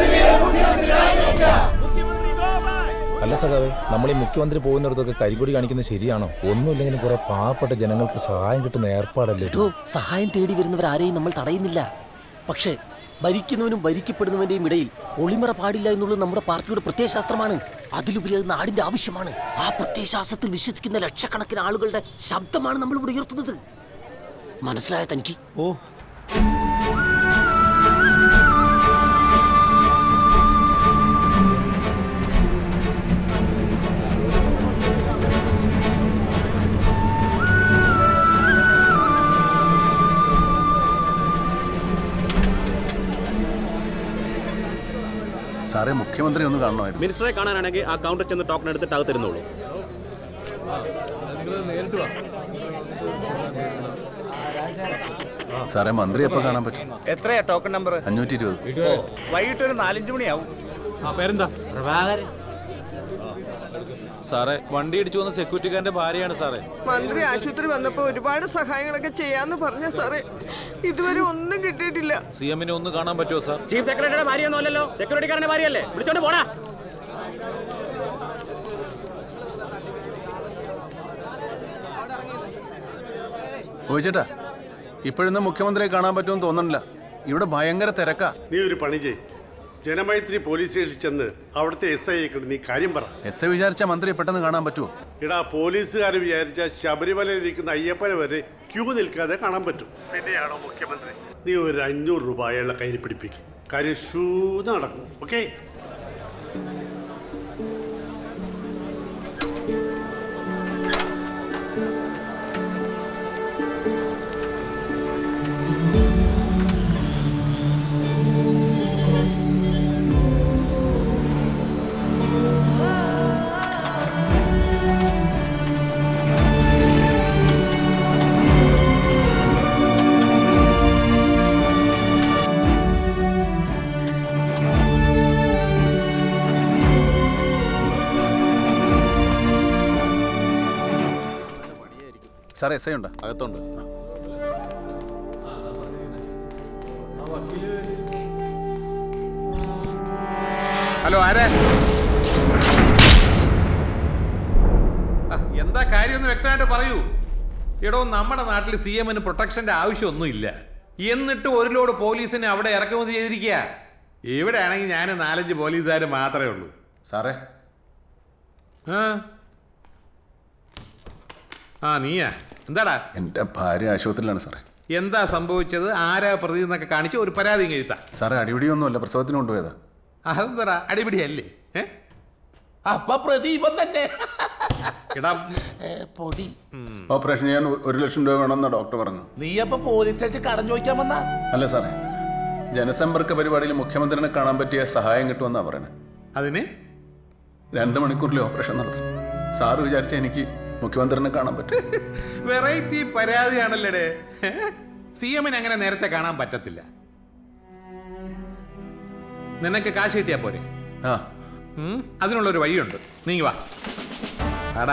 B: അല്ല സഖാവേ നമ്മൾ ഈ മുഖ്യമന്ത്രി പോകുന്നിടത്തൊക്കെ കരികൊടി കാണിക്കുന്നത് ശരിയാണോ ഒന്നുമില്ലെങ്കിലും കുറെ പാവപ്പെട്ട ജനങ്ങൾക്ക് സഹായം കിട്ടുന്ന ഏർപ്പാടല്ലേ ഇത്?
F: കേട്ടോ സഹായം തേടി വരുന്നവർ ആരെയും നമ്മൾ തടയുന്നില്ല പക്ഷേ ഭരിക്കുന്നവനും ഭരിക്കപ്പെടുന്നവന്റെയും ഇടയിൽ ഒളിമറ പാടില്ല എന്നുള്ളത് നമ്മുടെ പാർട്ടിയുടെ പ്രത്യയശാസ്ത്രമാണ് അതിലുപരി അത് നാടിന്റെ ആവശ്യമാണ് ആ പ്രത്യയശാസ്ത്രത്തിൽ വിശ്വസിക്കുന്ന ലക്ഷക്കണക്കിന് ആളുകളുടെ ശബ്ദമാണ് നമ്മൾ ഇവിടെ ഉയർത്തുന്നത് മനസ്സിലായ തനിക്ക്
B: ഓ
H: സാറേ മുഖ്യമന്ത്രി ഒന്ന് കാണണമായിരുന്നു
D: മിനിസ്റ്ററെ കാണാനാണെങ്കിൽ ആ കൗണ്ടർ ചെന്ന് ടോക്കൺ എടുത്തിട്ട് അകത്തിരുന്നോളൂ
H: സാറേ മന്ത്രി എപ്പോ കാണാൻ പറ്റും
D: എത്രയാ ടോക്കൺ നമ്പർ
H: അഞ്ഞൂറ്റി ഇരുപത്
D: വൈകിട്ട് ഒരു നാലഞ്ച് മണിയാവും
U: ആ പേരെന്താ
F: പ്രഭാകരൻ
G: സാറേ വണ്ടി ഇടിച്ചു വന്ന സെക്യൂരിറ്റിക്കാരന്റെ ഭാര്യയാണ് സാറേ
K: മന്ത്രി ആശുപത്രി വന്നപ്പോ ഒരുപാട് സഹായങ്ങളൊക്കെ ചെയ്യാന്ന് പറഞ്ഞ സാറേ ഇതുവരെ ഒന്നും കിട്ടിയിട്ടില്ല
G: സി എമ്മിനെ ഒന്ന് കാണാൻ പറ്റുമോ സാർ
W: ചീഫ് സെക്രട്ടറിയുടെ ഭാര്യയൊന്നും അല്ലല്ലോ സെക്യൂരിറ്റിക്കാരന്റെ ഭാര്യയല്ലേ വിളിച്ചോണ്ട് പോടാ
H: ചോദിച്ചേട്ടാ ഇപ്പോഴൊന്നും മുഖ്യമന്ത്രിയെ കാണാൻ പറ്റുമെന്ന് തോന്നണില്ല ഇവിടെ ഭയങ്കര തിരക്കാ
A: നീ ഒരു പണി ചെയ് ജനമൈത്രി പോലീസ് സ്റ്റേഷനിൽ ചെന്ന് അവിടുത്തെ എസ് ഐ നീ കാര്യം പറ
H: എസ് ഐ വിചാരിച്ച മന്ത്രിയെ പെട്ടെന്ന് കാണാൻ പറ്റുമോ
A: ഇടാ പോലീസുകാർ വിചാരിച്ച ശബരിമലയിൽ ഇരിക്കുന്ന അയ്യപ്പനെ വരെ ക്യൂ നിൽക്കാതെ കാണാൻ പറ്റും പിന്നെയാണോ മുഖ്യമന്ത്രി നീ ഒരു അഞ്ഞൂറ് രൂപ അയാളുടെ കയ്യിൽ പിടിപ്പിക്കും കാര്യം ഷൂ നടക്കും ഓക്കെ
H: സാറേ എസ് ഐ ഉണ്ടോ
G: അകത്തുണ്ട്
C: ഹലോ ആരാ ആ, എന്താ കാര്യമൊന്ന് വ്യക്തമായിട്ട് പറയൂ എടോ നമ്മുടെ നാട്ടിൽ സി എമ്മിന് പ്രൊട്ടക്ഷന്റെ ആവശ്യമൊന്നുമില്ല എന്നിട്ട് ഒരു ലോഡ് പോലീസിനെ അവിടെ ഇറക്കുമതി ചെയ്തിരിക്കുക ഇവിടെ ആണെങ്കിൽ ഞാൻ നാലഞ്ച് പോലീസുകാർ മാത്രമേ ഉള്ളൂ
H: സാറേ
C: ആ ആ നീയാ എന്താടാ
H: എൻ്റെ ഭാര്യ ആശുപത്രിയിലാണ് സാറേ
C: എന്താ സംഭവിച്ചത് ആരാ പ്രതി എന്നൊക്കെ കാണിച്ച് ഒരു പരാതി എഴുത്താ
H: സാറേ അടിപിടിയൊന്നുമല്ല പ്രസവത്തിന് കൊണ്ടുപോയതാ
C: അതെന്താ അടിപിടിയല്ലേ ഏ
O: അപ്പൊ പ്രതി ഇവൻ തന്നെ
C: എടാ
O: പൊടി
H: ഓപ്പറേഷൻ ചെയ്യാൻ ഒരു ലക്ഷം രൂപ വേണമെന്നാ ഡോക്ടർ പറഞ്ഞു
O: നീ അപ്പൊ പോലീസ് സ്റ്റേഷൻ കടം ചോദിക്കാൻ വന്നാ
H: അല്ല സാറേ ജനസമ്പർക്ക പരിപാടിയിൽ മുഖ്യമന്ത്രിനെ കാണാൻ പറ്റിയ സഹായം കിട്ടുമെന്നാ പറയണേ
C: അതിന്
H: രണ്ട് മണിക്കൂറിൽ ഓപ്പറേഷൻ നടത്തും സാറ് വിചാരിച്ച എനിക്ക് മുഖ്യമന്ത്രിനെ കാണാൻ പറ്റും
C: വെറൈറ്റി പരാതിയാണല്ലേ സി എമ്മിന് അങ്ങനെ നേരത്തെ കാണാൻ പറ്റത്തില്ല നിനക്ക് കാശ് കിട്ടിയാ പോരെ
H: ആ
C: ഉം, അതിനുള്ളൊരു വഴിയുണ്ട് നീ വാ ആടാ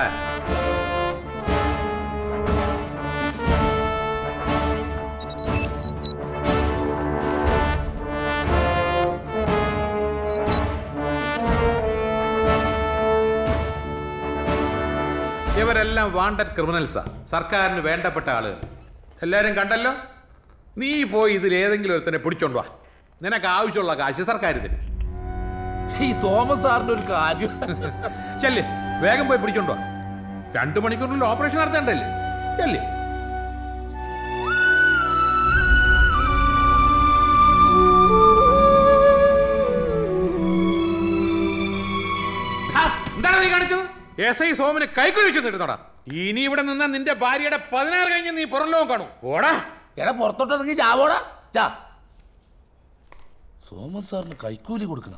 C: ഇവരെല്ലാം വാണ്ടഡ് ക്രിമിനൽസാ സർക്കാരിന് വേണ്ടപ്പെട്ട ആളുകൾ എല്ലാരും കണ്ടല്ലോ നീ പോയി ഇതിൽ ഏതെങ്കിലും ഒരുത്തനെ പിടിച്ചോണ്ട് വാ നിനക്ക് ആവശ്യമുള്ള കാശ് സർക്കാർ തരും
O: ഈ സോമൻ സാറിന്റെ ഒരു കാര്യം
C: ചെല്ലേ വേഗം പോയി പിടിച്ചോണ്ട് വാ രണ്ടു മണിക്കൂറിനുള്ളിൽ ഓപ്പറേഷൻ നടത്തേണ്ടല്ലേ ചെല്ലേ എന്താണ് നീ കാണിച്ചത് എസ് ഐ സോമന് കൈക്കുഴി വെച്ച് നിരുന്നോടാ ഇനി ഇവിടെ നിന്നാ നിന്റെ ഭാര്യയുടെ പതിനാറ് കഴിഞ്ഞ് നീ പുറം ലോകം കാണൂ ഓടാ
O: എടാ പുറത്തോട്ടിറങ്ങി ചാവോടാ ചാ സോമൻ സാറിന് കൈക്കൂലി കൊടുക്കണം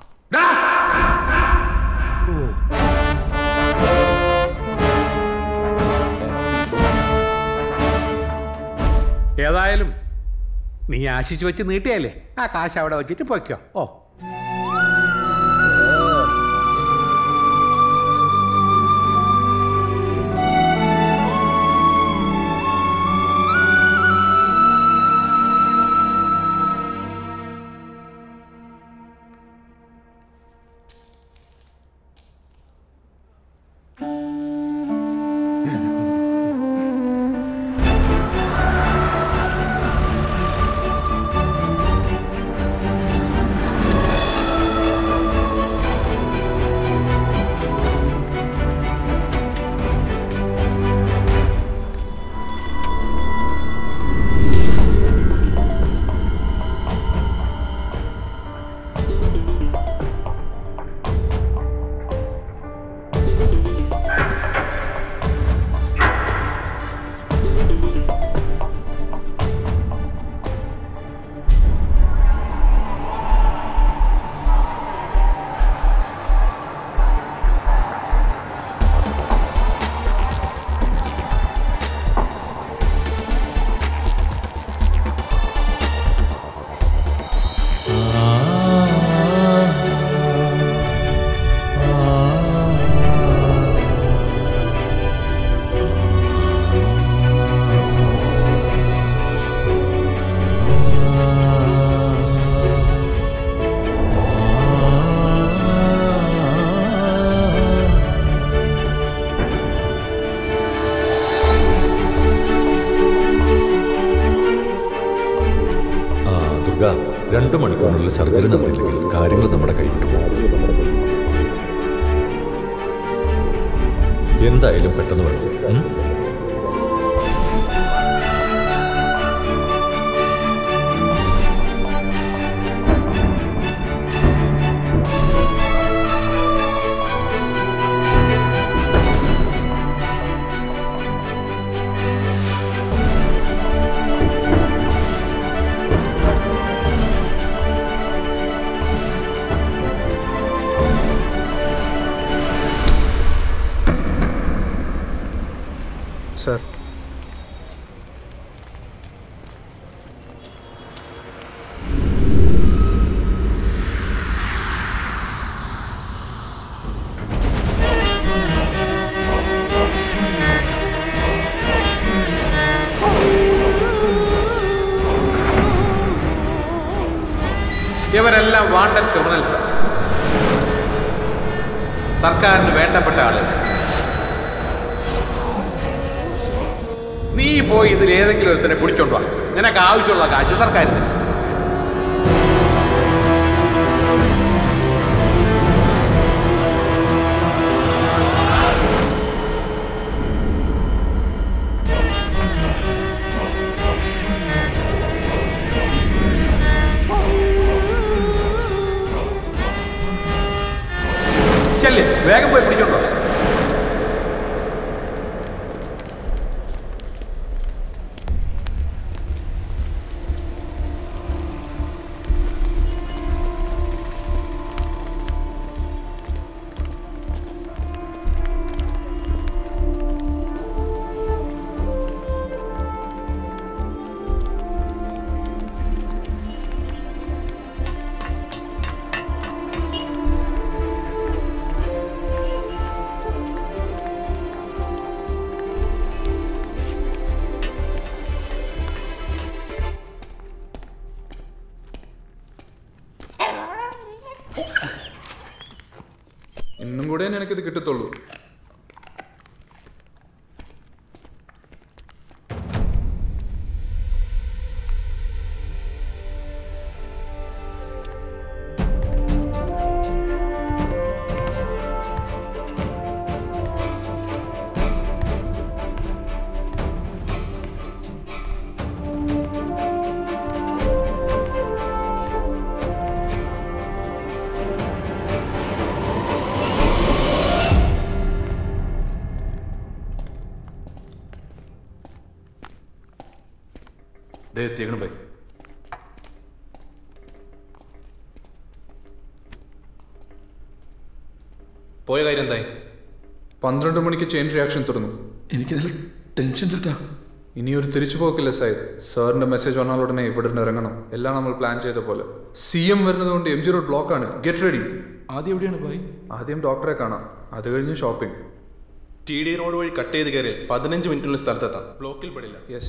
C: ഏതായാലും നീ ആശിച്ചു വെച്ച് നീട്ടിയല്ലേ ആ കാശ് അവിടെ വെച്ചിട്ട് പൊയ്ക്കോ ഓ
H: ആ
V: രണ്ടു മണിക്കൂറിനുള്ളിൽ സർജറി നടന്നില്ലെങ്കിൽ കാര്യങ്ങൾ നമ്മുടെ കൈവിട്ടു പോകും എന്തായാലും പെട്ടെന്ന് വേണം ഉം?
E: സാർ
C: ഇവരെല്ലാം വാണ്ടഡ് ക്രിമിനൽസ് സർക്കാരിന് വേണ്ടപ്പെട്ട ആളുകൾ നീ പോയി ഇതിൽ ഏതെങ്കിലും ഒരുത്തനെ പിടിച്ചോണ്ട് വാ നിനക്ക് ആവശ്യമുള്ള കാശ് സർക്കാരിന് തരും. ചെല്ല് വേഗം പോയി പിടിച്ചോണ്ടോ
I: ഇന്നും കൂടെ എനിക്കിത് കിട്ടത്തുള്ളൂ
U: ദേ എത്തിയേക്കണം ബൈ പോയ കാര്യം എന്തായി
I: പന്ത്രണ്ട് മണിക്ക് ചെയിൻ റിയാക്ഷൻ തുറന്നു എനിക്കിതിൽ ടെൻഷൻ ഇട്ടാ ഇനി ഒരു തിരിച്ചു പോക്കില്ല സായത് സാറിന്റെ മെസ്സേജ് വന്നാൽ ഉടനെ ഇവിടെ നിന്ന് ഇറങ്ങണം എല്ലാം നമ്മൾ പ്ലാൻ ചെയ്ത പോലെ സി എം വരുന്നത് കൊണ്ട് എം ജി റോഡ് ബ്ലോക്ക് ആണ് ഗെറ്റ് റെഡി
U: ആദ്യം എവിടെയാണ് പോയി
I: ആദ്യം ഡോക്ടറെ കാണാം അത് കഴിഞ്ഞ് ഷോപ്പിംഗ്
U: ടി ഡി റോഡ് വഴി കട്ട് ചെയ്ത് കയറി പതിനഞ്ച് മിനിറ്റിനുള്ളിൽ സ്ഥലത്തെത്താം ബ്ലോക്കിൽ പെടില്ല
I: യെസ്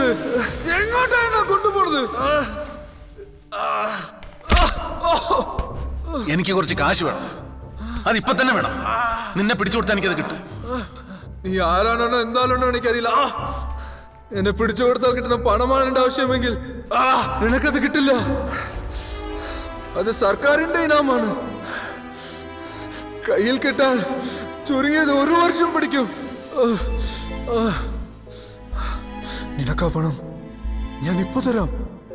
I: എങ്ങോട്ടാ എന്നെ കൊണ്ടുപോണത്
E: എനിക്ക് കുറച്ച് കാശ് വേണം അതിപ്പൊ തന്നെ വേണം നിന്നെ പിടിച്ചു കൊടുത്താൽ എനിക്കത് കിട്ടും
I: നീ ആരാണോ എന്താണോ എനിക്കറിയില്ല ആ! എന്നെ പിടിച്ചു കൊടുത്താൽ കിട്ടുന്ന പണമാണ് എന്റെ ആവശ്യമെങ്കിൽ ആ, നിനക്കത് കിട്ടില്ല അത് സർക്കാരിന്റെ ഇനാമാണ് കയ്യിൽ കിട്ടാൻ ചുരുങ്ങിയത് ഒരു വർഷം പിടിക്കും ആ, ആ. നിനക്കാ പണം ഞാൻ ഇപ്പൊ തരാം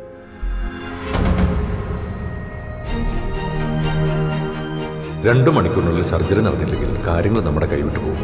V: രണ്ടു മണിക്കൂറിനുള്ളിൽ സർജറി നടന്നില്ലെങ്കിൽ കാര്യങ്ങൾ നമ്മുടെ കൈവിട്ടു പോകും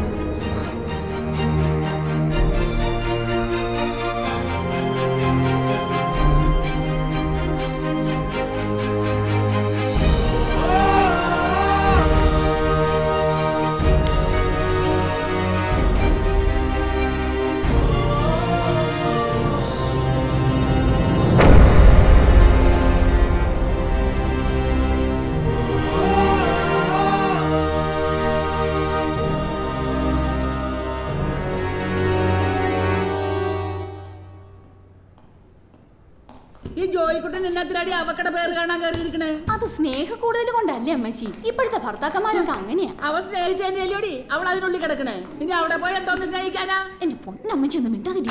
M: ഈ ജോയിക്കുട്ടൻ എന്നാത്തിനാടി അവക്കടെ പേര് കാണാൻ കയറിയിരിക്കണേ
N: അത് സ്നേഹ കൂടുതൽ കൊണ്ടല്ലേ അമ്മച്ചി ഇപ്പോഴത്തെ ഭർത്താക്കന്മാരൊക്കെ അങ്ങനെയാ
M: അവ സ്നേഹിച്ചേന്റെയോടി അവൾ അതിനുള്ളിൽ കിടക്കണേ പിന്നെ അവിടെ പോയി എന്തോന്ന് സ്നേഹിക്കാനാ
N: എന്റെ പൊന്നമ്മച്ചി ഒന്ന് മിണ്ടാതിരി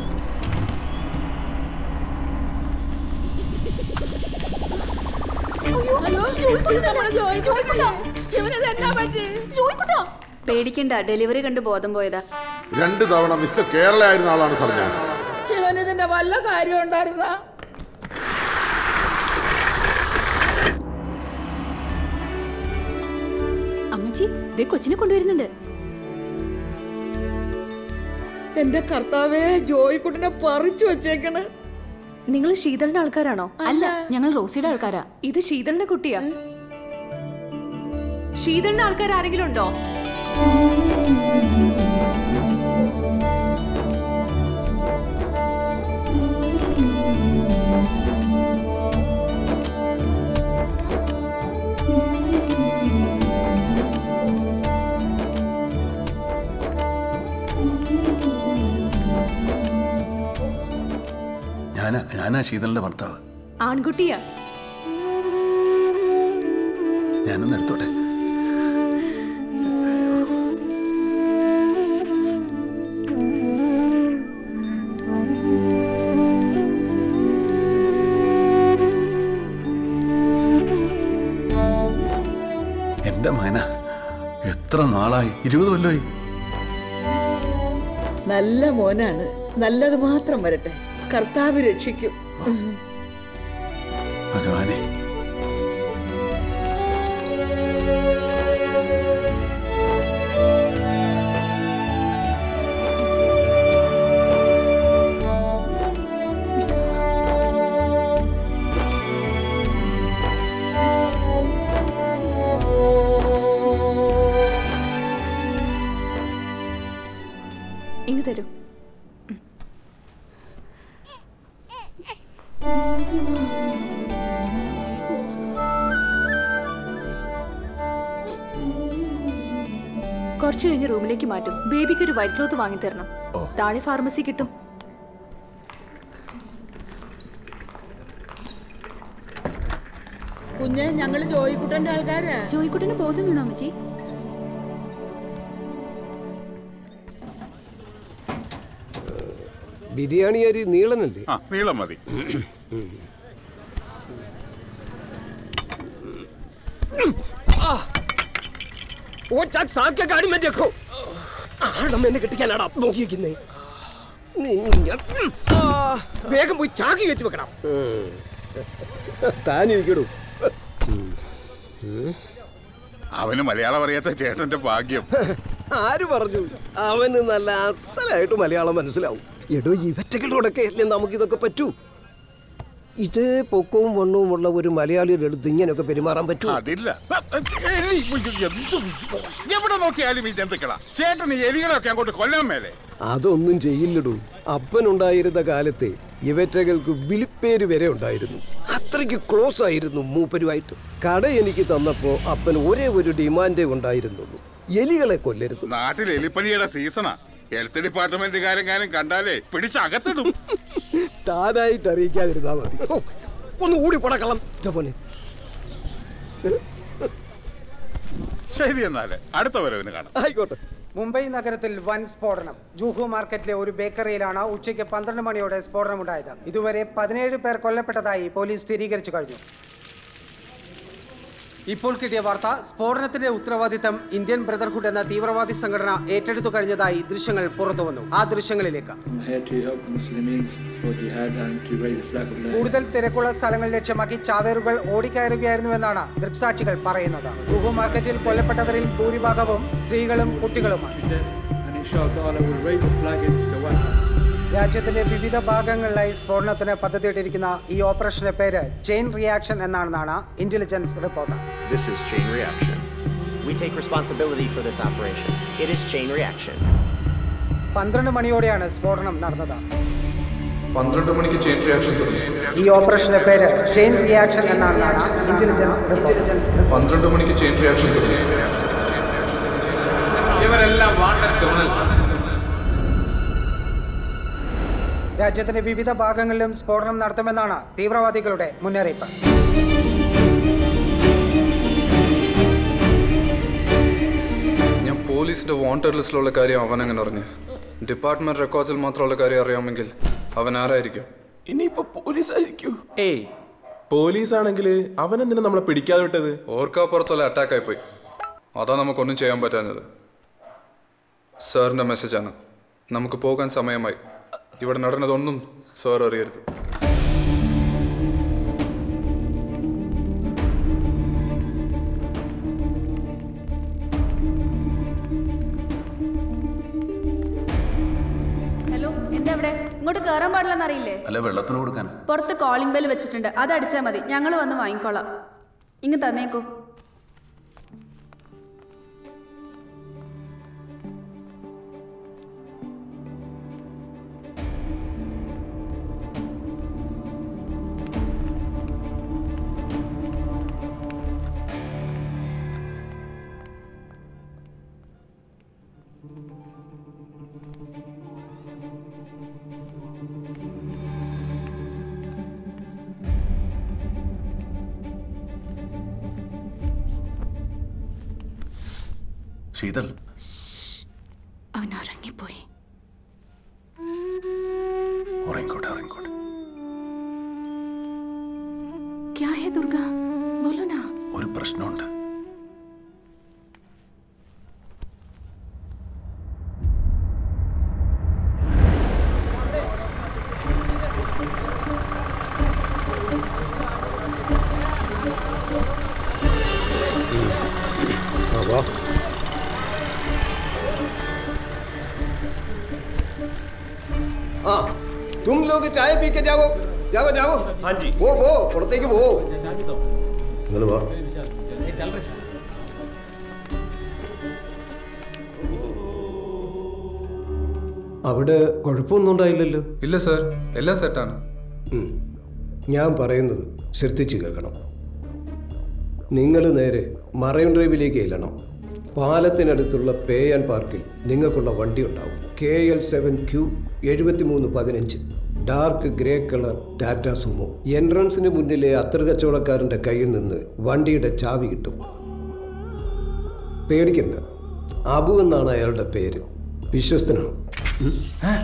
M: അയ്യോ ജോയിക്കുട്ടൻ നമ്മുടെ ജോയിക്കുട്ടൻ ഇവനത് എന്നാ പറ്റി
N: ജോയിക്കുട്ടാ
P: പേടിക്കണ്ട ഡെലിവറി കണ്ട് ബോധം പോയതാ
L: രണ്ട് തവണ മിസ്റ്റർ കേരള ആയിരുന്ന ആളാണ് സാർ ഞാൻ
M: ഇവനിതിന്റെ വല്ല കാര്യം ഉണ്ടായിരുന്ന
N: അമ്മച്ചി ദേ കൊച്ചിനെ കൊണ്ടുവരുന്നുണ്ട്
M: എന്റെ കർത്താവേ ജോയിക്കുട്ടനെ പറിച്ചു വെച്ചേക്കണ്
N: നിങ്ങൾ ശീതളിന്റെ ആൾക്കാരാണോ അല്ല ഞങ്ങൾ റോസിയുടെ ആൾക്കാരാ ഇത് ശീതളിന്റെ കുട്ടിയാ ശീതളിന്റെ ആൾക്കാർ ആരെങ്കിലും ഉണ്ടോ
E: ഞാനാ ഞാനാ ശീതളിന്റെ ഭർത്താവ്
N: ആൺകുട്ടിയാ
E: ഞാനൊന്ന് എടുത്തോട്ടെ എന്റെ മന എത്ര നാളായി ഇരുപത് കൊല്ലമായി
M: നല്ല മോനാണ് നല്ലത് മാത്രം വരട്ടെ കർത്താവ് രക്ഷിക്കും
E: ഭഗവാനെ
N: ഇനി തരൂ കുറച്ചു കഴിഞ്ഞ് റൂമിലേക്ക് മാറ്റും ബേബിക്ക് ഒരു വൈറ്റ് ക്ലോത്ത് വാങ്ങി തരണം താഴെ ഫാർമസി കിട്ടും
M: കുഞ്ഞ് ഞങ്ങള് ജോയിക്കുട്ടന്റെ ആൾക്കാരാ
N: ജോയിക്കുട്ടന് ബോധം വീണോ അമ്മച്ചി
X: ബിരിയാണി അരി നീളനല്ലേ
J: ആ നീളം മതി
X: ഓ ചാക്ക് സാക്ക ഗാഡി മേ देखो ആടം എന്നെ കെട്ടിക്കാനാടാ നോക്കിയിരിക്കുന്നേ വേഗം പോയി ചാക്കി കയറ്റി വെക്കണം താനിരിക്കടൂ
J: അവന് മലയാളം അറിയാത്ത ചേട്ടന്റെ ഭാഗ്യം
X: ആര് പറഞ്ഞു അവന് നല്ല അസലായിട്ട് മലയാളം മനസ്സിലാവും എടോ ഇവറ്റകളോടൊക്കെ അല്ലേ നമുക്കിതൊക്കെ പറ്റൂ ഇതേ പൊക്കവും വണ്ണവും ഉള്ള ഒരു മലയാളിയുടെ അടുത്ത് ഇങ്ങനെയൊക്കെ പെരുമാറാൻ പറ്റൂ
J: അതില്ല എവിടെ നോക്കിയാലും ഈ ജന്തുക്കളാ ചേട്ടൻ ഈ എലികളൊക്കെ അങ്ങോട്ട് കൊല്ലാൻ മേലെ
X: അതൊന്നും ചെയ്യില്ലടൂ അപ്പനുണ്ടായിരുന്ന കാലത്തെ ഇവറ്റകൾക്ക് വിളിപ്പേര് വരെ ഉണ്ടായിരുന്നു അത്രയ്ക്ക് ക്ലോസ് ആയിരുന്നു മൂപ്പരുമായിട്ട് കട എനിക്ക് തന്നപ്പോൾ അപ്പൻ ഒരേ ഒരു ഡിമാൻഡേ ഉണ്ടായിരുന്നുള്ളൂ എലികളെ കൊല്ലരുത്
Q: നാട്ടിൽ എലിപ്പനിയുടെ സീസണാ ഹെൽത്ത് ഡിപ്പാർട്ട്മെന്റുകാരെങ്ങാനും കണ്ടാലേ പിടിച്ചകത്തിടും
X: താനായിട്ട് അറിയിക്കാതിരുന്നാ മതി ഓ, ഒന്ന് കൂടി പടക്കളം പോലെ
Q: ശരി എന്നാലേ അടുത്ത വരവിന് കാണാം
X: ആയിക്കോട്ടെ
R: മുംബൈ നഗരത്തിൽ വൻ സ്ഫോടനം ജൂഹു മാർക്കറ്റിലെ ഒരു ബേക്കറിയിലാണ് ഉച്ചയ്ക്ക് പന്ത്രണ്ട് മണിയോടെ സ്ഫോടനമുണ്ടായത് ഇതുവരെ പതിനേഴ് പേർ കൊല്ലപ്പെട്ടതായി പോലീസ് സ്ഥിരീകരിച്ചു കഴിഞ്ഞു ഇപ്പോൾ കിട്ടിയ വാർത്ത സ്ഫോടനത്തിന്റെ ഉത്തരവാദിത്തം ഇന്ത്യൻ ബ്രദർഹുഡ് എന്ന തീവ്രവാദി സംഘടന ഏറ്റെടുത്തു കഴിഞ്ഞതായി ദൃശ്യങ്ങൾ പുറത്തുവന്നു ആ ദൃശ്യങ്ങളിലേക്ക്
S: I'm here to help Muslims for jihad and to raise the flag of la
R: കൂടുതൽ തിരക്കുള്ള സ്ഥലങ്ങൾ ലക്ഷ്യമാക്കി ചാവേറുകൾ ഓടിക്കയറുകയായിരുന്നുവെന്നാണ് ദൃക്സാക്ഷികൾ പറയുന്നത് ജൂഹു മാർക്കറ്റിൽ കൊല്ലപ്പെട്ടവരിൽ ഭൂരിഭാഗവും സ്ത്രീകളും കുട്ടികളുമാണ്
S: and inshallah Allah will raise the flag in the West.
R: രാജ്യത്തിന്റെ വിവിധ ഭാഗങ്ങളിലായി സ്ഫോടനത്തിന് പദ്ധതിയിട്ടിരിക്കുന്ന ഈ ഓപ്പറേഷന്റെ പേര് ചെയിൻ റിയാക്ഷൻ എന്നാണെന്നാണ് intelligence report
T: This is chain reaction. We take responsibility for this operation. It is chain reaction.
R: പന്ത്രണ്ട് മണിയോടെയാണ് സ്ഫോടനം നടന്നത്
I: പന്ത്രണ്ട് മണിക്ക് ചെയിൻ റിയാക്ഷൻ തുടങ്ങി
R: ഈ ഓപ്പറേഷന്റെ പേര് ചെയിൻ റിയാക്ഷൻ എന്നാണെന്നാണ് ഇന്റലിജൻസ് ഇന്റലിജൻസ്
I: പന്ത്രണ്ട് മണിക്ക് ചെയിൻ റിയാക്ഷൻ തുടങ്ങി
C: ഇവരെല്ലാം വാണ്ടഡ് ക്രിമിനൽസ് ആണ്
R: രാജ്യത്തിന്റെ വിവിധ ഭാഗങ്ങളിലും സ്ഫോടനം നടത്തുമെന്നാണ് തീവ്രവാദികളുടെ മുന്നറിയിപ്പ്
I: ഞാൻ പോലീസിന്റെ വാണ്ടഡ് ലിസ്റ്റിലുള്ള കാര്യം അവൻ എങ്ങനെ അറിഞ്ഞു ഡിപ്പാർട്ട്മെന്റ് റെക്കോർഡ്സിൽ മാത്രമുള്ള കാര്യം അറിയാമെങ്കിൽ അവൻ ആരായിരിക്കും
U: ഇനിയിപ്പോ പോലീസ് ആയിരിക്കൂ ഏയ് പോലീസ് ആണെങ്കിൽ അവനെന്തിനാ നമ്മളെ പിടിക്കാതെ വിട്ടത്
I: ഓർക്കാപ്പുറത്തുള്ള അറ്റാക്ക് ആയിപ്പോയി അതാ നമുക്കൊന്നും ചെയ്യാൻ പറ്റാഞ്ഞത് സാറിന്റെ മെസ്സേജാണ് നമുക്ക് പോകാൻ സമയമായി ഇവിടെ നടന്നതൊന്നും സാർ അറിയരുത്
P: ഹലോ എന്താ ഇവിടെ ഇങ്ങോട്ട് കയറാൻ പാടില്ലെന്ന് അറിയില്ലേ
E: അല്ല വെള്ളത്തിന് കൊടുക്കാൻ
P: പുറത്ത് കോളിംഗ് ബെൽ വെച്ചിട്ടുണ്ട് അത് അടിച്ചാൽ മതി ഞങ്ങൾ വന്ന് വാങ്ങിക്കോളാം ഇങ്ങ് തന്നേക്കൂ
E: ശീതൾ
N: അവൻ ഉറങ്ങിപ്പോയി
E: ഉറങ്ങിക്കോട്ടെ ഉറങ്ങിക്കോട്ടെ
N: ക്യാ ഹേ ദുർഗ ബോലോ നാ
E: ഒരു പ്രശ്നമുണ്ട്
X: ആ തും ലോഗ് ചായ പീ കെ ജാവോ ജാവോ ജാവോ പോ പോ പുറത്തേക്ക് പോ നിങ്ങൾ വാ അവിടെ കുഴപ്പമൊന്നും ഉണ്ടായില്ലല്ലോ
I: ഇല്ല സാർ എല്ലാം സെറ്റാണ്
X: ഉം. ഞാൻ പറയുന്നത് ശ്രദ്ധിച്ചു കേൾക്കണം നിങ്ങൾ നേരെ മറൈൻ ഡ്രൈവിലേക്ക് ചെല്ലണം പാലത്തിനടുത്തുള്ള പേ ആൻഡ് പാർക്കിൽ നിങ്ങൾക്കുള്ള വണ്ടി ഉണ്ടാവും കെ എൽ സെവൻ ക്യൂ എഴുപത്തി മൂന്ന് പതിനഞ്ച് dark grey colour Tata Sumo എൻട്രൻസിന് മുന്നിലെ അത്ര കച്ചവടക്കാരൻ്റെ കയ്യിൽ നിന്ന് വണ്ടിയുടെ ചാവി കിട്ടും പേടിക്കണ്ട അബു എന്നാണ് അയാളുടെ പേര് വിശ്വസ്തനാണ് ഉം.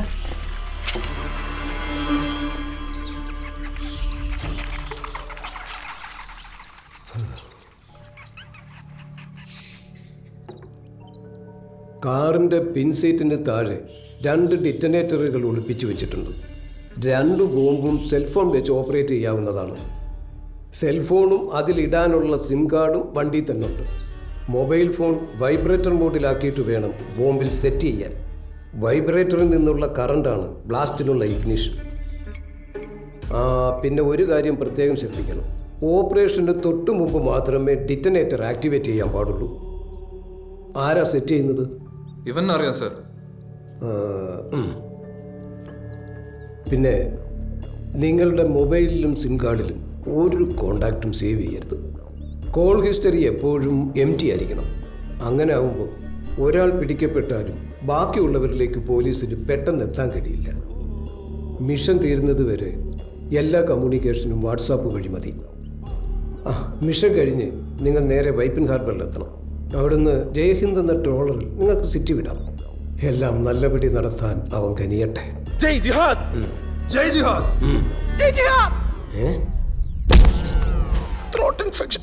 X: കാറിൻ്റെ പിൻസീറ്റിന് താഴെ രണ്ട് ഡിറ്റനേറ്ററുകൾ ഒളിപ്പിച്ചു വെച്ചിട്ടുണ്ട് രണ്ട് ബോംബും സെൽഫോൺ വെച്ച് ഓപ്പറേറ്റ് ചെയ്യാവുന്നതാണ് സെൽഫോണും അതിലിടാനുള്ള സിം കാർഡും വണ്ടിയിൽ തന്നെ ഉണ്ട് മൊബൈൽ ഫോൺ വൈബ്രേറ്റർ മോഡിലാക്കിയിട്ട് വേണം ബോംബിൽ സെറ്റ് ചെയ്യാൻ വൈബ്രേറ്ററിൽ നിന്നുള്ള കറണ്ടാണ് ബ്ലാസ്റ്റിനുള്ള ഇഗ്നിഷൻ ആ പിന്നെ ഒരു കാര്യം പ്രത്യേകം ശ്രദ്ധിക്കണം ഓപ്പറേഷന് തൊട്ട് മുമ്പ് മാത്രമേ ഡിറ്റനേറ്റർ ആക്ടിവേറ്റ് ചെയ്യാൻ പാടുള്ളൂ ആരാ സെറ്റ് ചെയ്യുന്നത്
I: ഇവൻ അറിയാം സാർ
X: ആ, ഉം. പിന്നെ നിങ്ങളുടെ മൊബൈലിലും സിം കാർഡിലും ഒരു കോണ്ടാക്റ്റും സേവ് ചെയ്യരുത് കോൾ ഹിസ്റ്ററി എപ്പോഴും എം ടി ആയിരിക്കണം അങ്ങനെ ആകുമ്പോൾ ഒരാൾ പിടിക്കപ്പെട്ടാലും ബാക്കിയുള്ളവരിലേക്ക് പോലീസിന് പെട്ടെന്ന് എത്താൻ കഴിയില്ല മിഷൻ തീരുന്നത് വരെ എല്ലാ കമ്മ്യൂണിക്കേഷനും വാട്സാപ്പ് വഴി മതി ആ മിഷൻ കഴിഞ്ഞ് നിങ്ങൾ നേരെ വൈപ്പിൻ ഹാർബറിലെത്തണം അവിടുന്ന് ജയ്ഹിന്ദ് എന്ന ട്രോളറിൽ നിങ്ങൾക്ക് സിറ്റി വിടാം എല്ലാം നല്ലപടി നടത്താൻ അവൻ കനിയട്ടെ
U: ജയ് ജിഹാദ് ജയ് ജിഹാദ് ജയ് ജിഹാദ്
X: ഏ
U: ത്രോട്ട് ഇൻഫെക്ഷൻ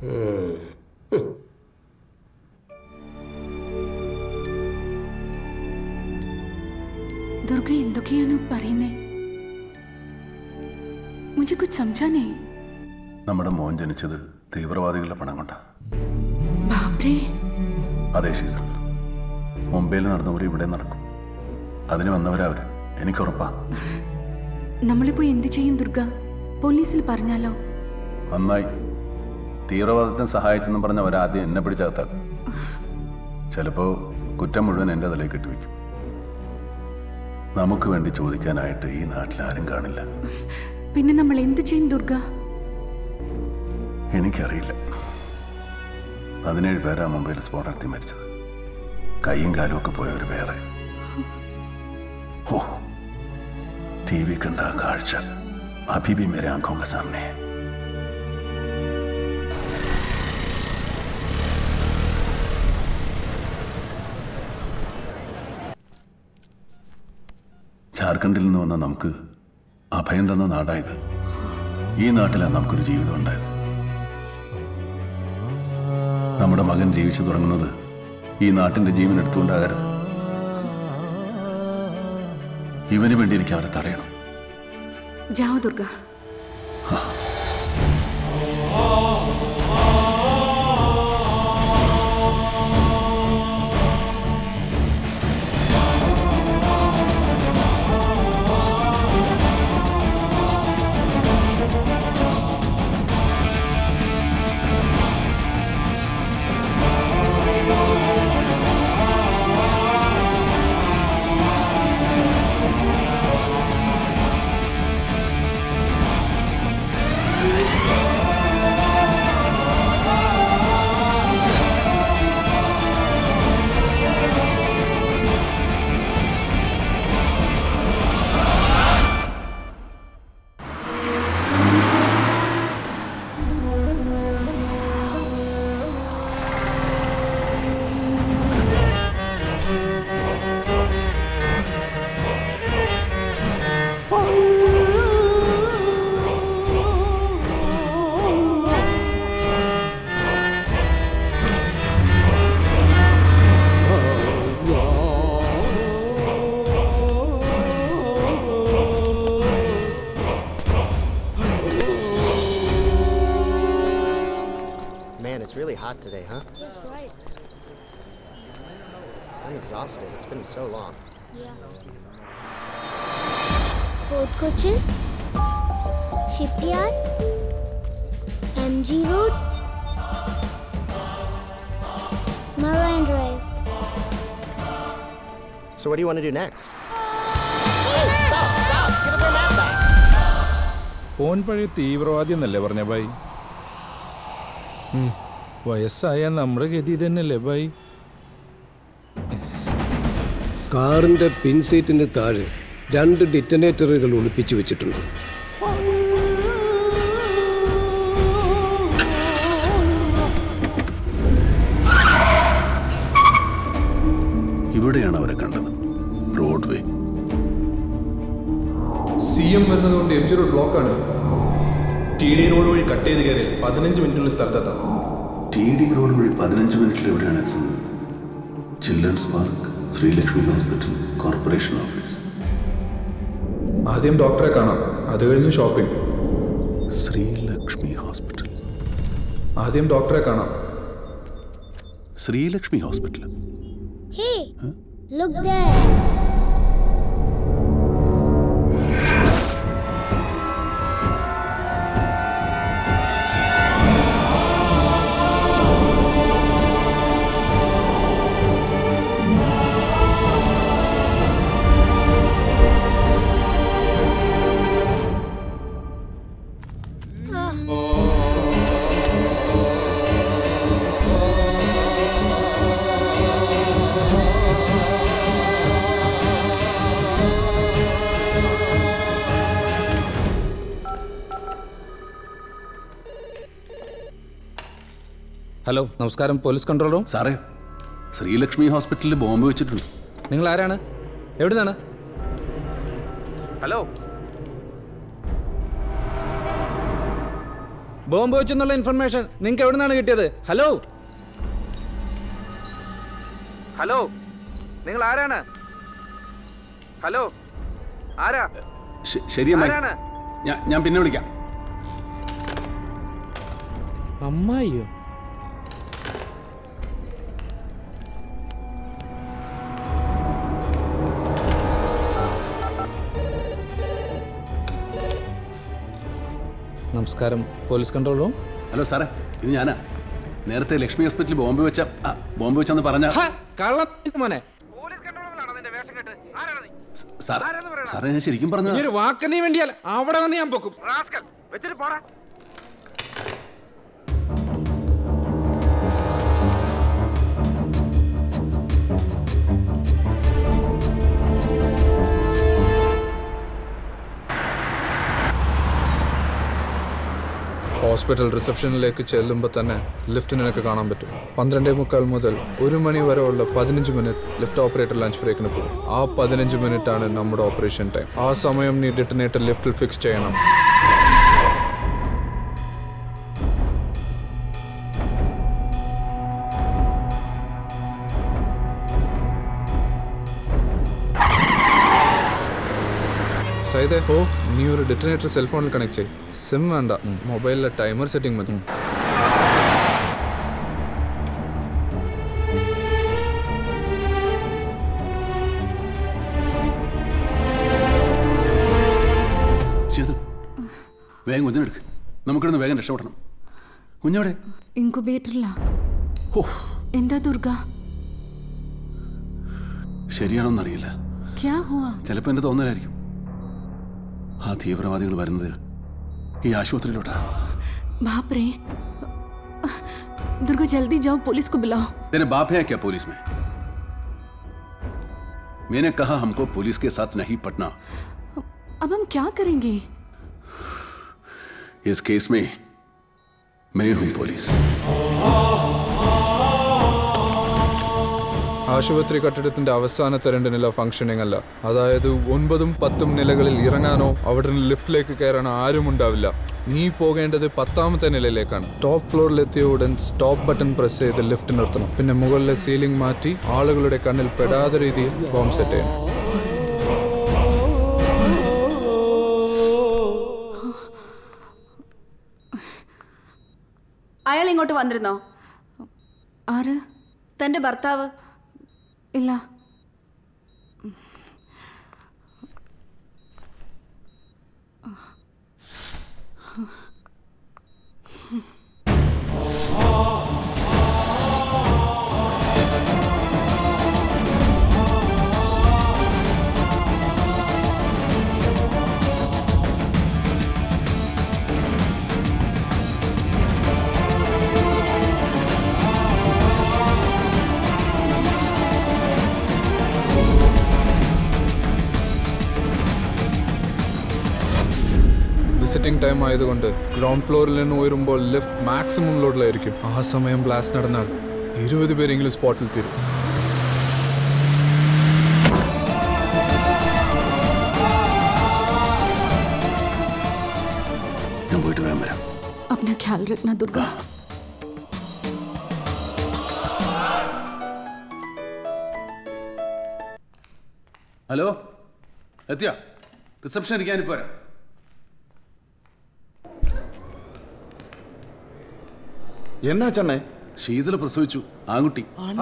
N: ദുർഗ എന്തൊക്കെയാണ് പറയുന്നേ മുझे कुछ समझा नहीं
H: നമ്മുടെ മോൻ ജനിച്ചത് തീവ്രവാദികളുടെ പണം കൊണ്ടാ
N: ബാപ്രേ
H: അതെ ശീതൾ മുംബൈയിൽ നടന്നവർ ഇവിടെ നടക്കും അതിന് വന്നവരവര് എനിക്കുറപ്പാ
N: നമ്മളിപ്പോ എന്ത് ചെയ്യും ദുർഗ പോലീസിൽ പറഞ്ഞാലോ
H: നന്നായി തീവ്രവാദത്തിന് സഹായിച്ചെന്നും പറഞ്ഞ അവരാദ്യം എന്നെ പിടിച്ചകത്താക്കും ചിലപ്പോൾ കുറ്റം മുഴുവൻ എൻ്റെ തലയിൽ കെട്ടിവെക്കും നമുക്ക് വേണ്ടി ചോദിക്കാനായിട്ട് ഈ നാട്ടിൽ ആരും കാണില്ല
N: പിന്നെ നമ്മൾ എന്ത് ചെയ്യും ദുർഗ
H: എനിക്കറിയില്ല പതിനേഴ് പേരാ മുംബൈയിൽ സ്ഫോടനത്തിൽ മരിച്ചത് കൈയും കാലും ഒക്കെ പോയവർ വേറെ ഓ ടി വി കണ്ട ആ കാഴ്ച അഭി भी मेरे आंखों के सामने है ജാർഖണ്ഡിൽ നിന്ന് വന്ന നമുക്ക് അഭയം തന്ന നാടായത് ഈ നാട്ടിലാണ് നമുക്കൊരു ജീവിതം ഉണ്ടായത് നമ്മുടെ മകൻ ജീവിച്ചു തുടങ്ങുന്നത് ഈ നാട്ടിന്റെ ജീവൻ എടുത്തുകൊണ്ടാകരുത് ഇവന് വേണ്ടി എനിക്ക് അവരെ തടയണം
N: ജാओ Durga
T: Man, it's really hot today, huh?
B: That's right.
T: I'm exhausted. It's been so long.
B: Yeah. Fort Cochin, Shipyard, MG Road, Marine Drive.
T: So, what do you want to do next?
G: ഓൻ പഴയ തീവ്രവാദി എന്നല്ലേ പറഞ്ഞ ബൈ ഉം. വയസ്സായ നമ്മുടെ ഗതി തന്നെയല്ലേ ബൈ
X: കാറിന്റെ പിൻസീറ്റിന് താഴെ രണ്ട് ഡിറ്റനേറ്ററുകൾ ഒളിപ്പിച്ചു വെച്ചിട്ടുണ്ട്
H: ഇവിടെയാണ് അവരെ കണ്ടത് ബ്രോഡ്വേ
I: സി എം വരുന്നതുകൊണ്ട് എം ജി റോഡ് ബ്ലോക്കാണ് ടി ഡി റോഡ് വഴി കട്ട് ചെയ്ത് കയറി പതിനഞ്ച് മിനിറ്റിനുള്ളിൽ സ്ഥലത്തെത്താം
H: ടി ഡി റോഡ് വഴി പതിനഞ്ച് മിനിറ്റിൽ എവിടെയാണ് എത്തുന്നത് children's park Sreelakshmi hospital corporation office
I: ആദ്യം ഡോക്ടറെ കാണാം അത് കഴിഞ്ഞ് ഷോപ്പിംഗ്
H: ശ്രീലക്ഷ്മി ഹോസ്പിറ്റൽ
I: ആദ്യം ഡോക്ടറെ കാണാം
H: Sreelakshmi hospital
B: Hey, look there.
I: Hello നമസ്കാരം പോലീസ് കൺട്രോൾ റൂം
H: സാറേ ശ്രീലക്ഷ്മി ഹോസ്പിറ്റലിൽ ബോംബ് വെച്ചിട്ടുണ്ട്
I: നിങ്ങൾ ആരാണ് എവിടുന്നാണ് ഹലോ ബോംബ് വെച്ചെന്നുള്ള ഇൻഫർമേഷൻ നിങ്ങൾക്ക് എവിടുന്നാണ് കിട്ടിയത് ഹലോ ഹലോ നിങ്ങൾ ആരാണ് ഹലോ ആരാ
H: ശ- ശരി അമ്മായി
I: ആരാണ്?
H: ഞാൻ ഞാൻ പിന്നെ വിളിക്കാം
G: അമ്മായിയോ
I: നമസ്കാരം പോലീസ് കൺട്രോൾ റൂം
H: ഹലോ സാറേ ഇത് ഞാനാ നേരത്തെ ലക്ഷ്മി ഹോസ്പിറ്റലിൽ ബോംബ് വെച്ച ആ, ബോംബ് വെച്ചെന്ന് പറഞ്ഞ
I: കള്ളം മോനെ
H: സാർ സാറേ ഞാൻ ശരിക്കും പറഞ്ഞ
I: ഈ ഒരു വാക്ക് നീ വേണ്ടിയാൽ അവിടെ വന്ന് ഞാൻ പൊക്കും വെച്ചിട്ട് പോടാ ഹോസ്പിറ്റൽ റിസപ്ഷനിലേക്ക് ചെല്ലുമ്പോൾ തന്നെ ലിഫ്റ്റ് നിനക്ക് കാണാൻ പറ്റും പന്ത്രണ്ടേ മുക്കാൽ മുതൽ ഒരു മണി വരെ ഉള്ള പതിനഞ്ച് മിനിറ്റ് ലിഫ്റ്റ് ഓപ്പറേറ്റർ ലഞ്ച് ബ്രേക്കിന് പോകും ആ പതിനഞ്ച് മിനിറ്റ് ആണ് നമ്മുടെ ഓപ്പറേഷൻ ടൈം ആ സമയം നീ ഡിറ്റനേറ്റർ ലിഫ്റ്റിൽ ഫിക്സ് ചെയ്യണം സൈതേ ഓ നീ ഒരു ഡിറ്റനേറ്റർ സെൽഫോണിൽ കണക്ട് ചെയ് സിം വേണ്ട മൊബൈലിലെ ടൈമർ സെറ്റിംഗ് മതി
H: ചെയ്തു വേഗം കുഞ്ഞിനെടുക്ക് നമുക്കിടുന്ന് വേഗം രക്ഷപ്പെടണം കുഞ്ഞോടെ
N: ഇൻകുബേറ്ററിലാ എന്താ ദുർഗ
H: ശരിയാണോന്നറിയില്ല
N: ക്യാ ഹുവാ
H: ചിലപ്പോൾ എൻ്റെ തോന്നലായിരിക്കും ആ തീവ്രവാദികൾ വരുന്നത് ഈ ആശുപത്രിയിലോട്ടാ
N: बाप रे दुर्गा जल्दी जाओ पुलिस को बुलाओ
H: तेरे बाप है क्या पुलिस में मैंने कहा हमको पुलिस के साथ नहीं पटना
N: अब हम क्या करेंगे
H: इस केस में मैं हूं पुलिस
I: ആശുപത്രി കെട്ടിടത്തിന്റെ അവസാനത്തെ രണ്ട് നില ഫംഗ്ഷനിങ് അല്ല അതായത് ഒൻപതും പത്തും നിലകളിൽ ഇറങ്ങാനോ അവിടെ നിന്ന് ലിഫ്റ്റിലേക്ക് കയറാനോ ആരും ഉണ്ടാവില്ല നീ പോകേണ്ടത് പത്താമത്തെ നിലയിലേക്കാണ് ടോപ്പ് ഫ്ലോറിലെത്തിയ ഉടൻ സ്റ്റോപ്പ് ബട്ടൺ പ്രസ് ചെയ്ത് ലിഫ്റ്റ് നിർത്തണം പിന്നെ മുകളിലെ സീലിംഗ് മാറ്റി ആളുകളുടെ കണ്ണിൽ പെടാത്ത രീതിയിൽ ബോംബ് സെറ്റ് ചെയ്യണം
P: അയാൾ ഇങ്ങോട്ട് വന്നിരുന്നോ
N: ആര്
P: തന്റെ ഭർത്താവ്
N: ഇല്ല
I: വിസിറ്റിംഗ് ടൈം ആയതുകൊണ്ട് ഗ്രൗണ്ട് ഫ്ലോറിൽ നിന്ന് ഉയരുമ്പോൾ ലിഫ്റ്റ് മാക്സിമം ലോഡിലായിരിക്കും ആ സമയം ബ്ലാസ്റ്റ് നടന്നാൽ ഇരുപത് പേരെങ്കിലും സ്പോട്ടിൽ തീരും
H: ഞാൻ പോയിട്ട് വേഗം വരാം
N: अपना ख्याल रखना दुर्गा
H: ഹലോ എത്തിയ റിസപ്ഷൻ ഇരിക്കാൻ ഇപ്പോൾ വരാം
J: എന്നാ ചെന്നൈ
H: ശീതള പ്രസവിച്ചു ആൺകുട്ടി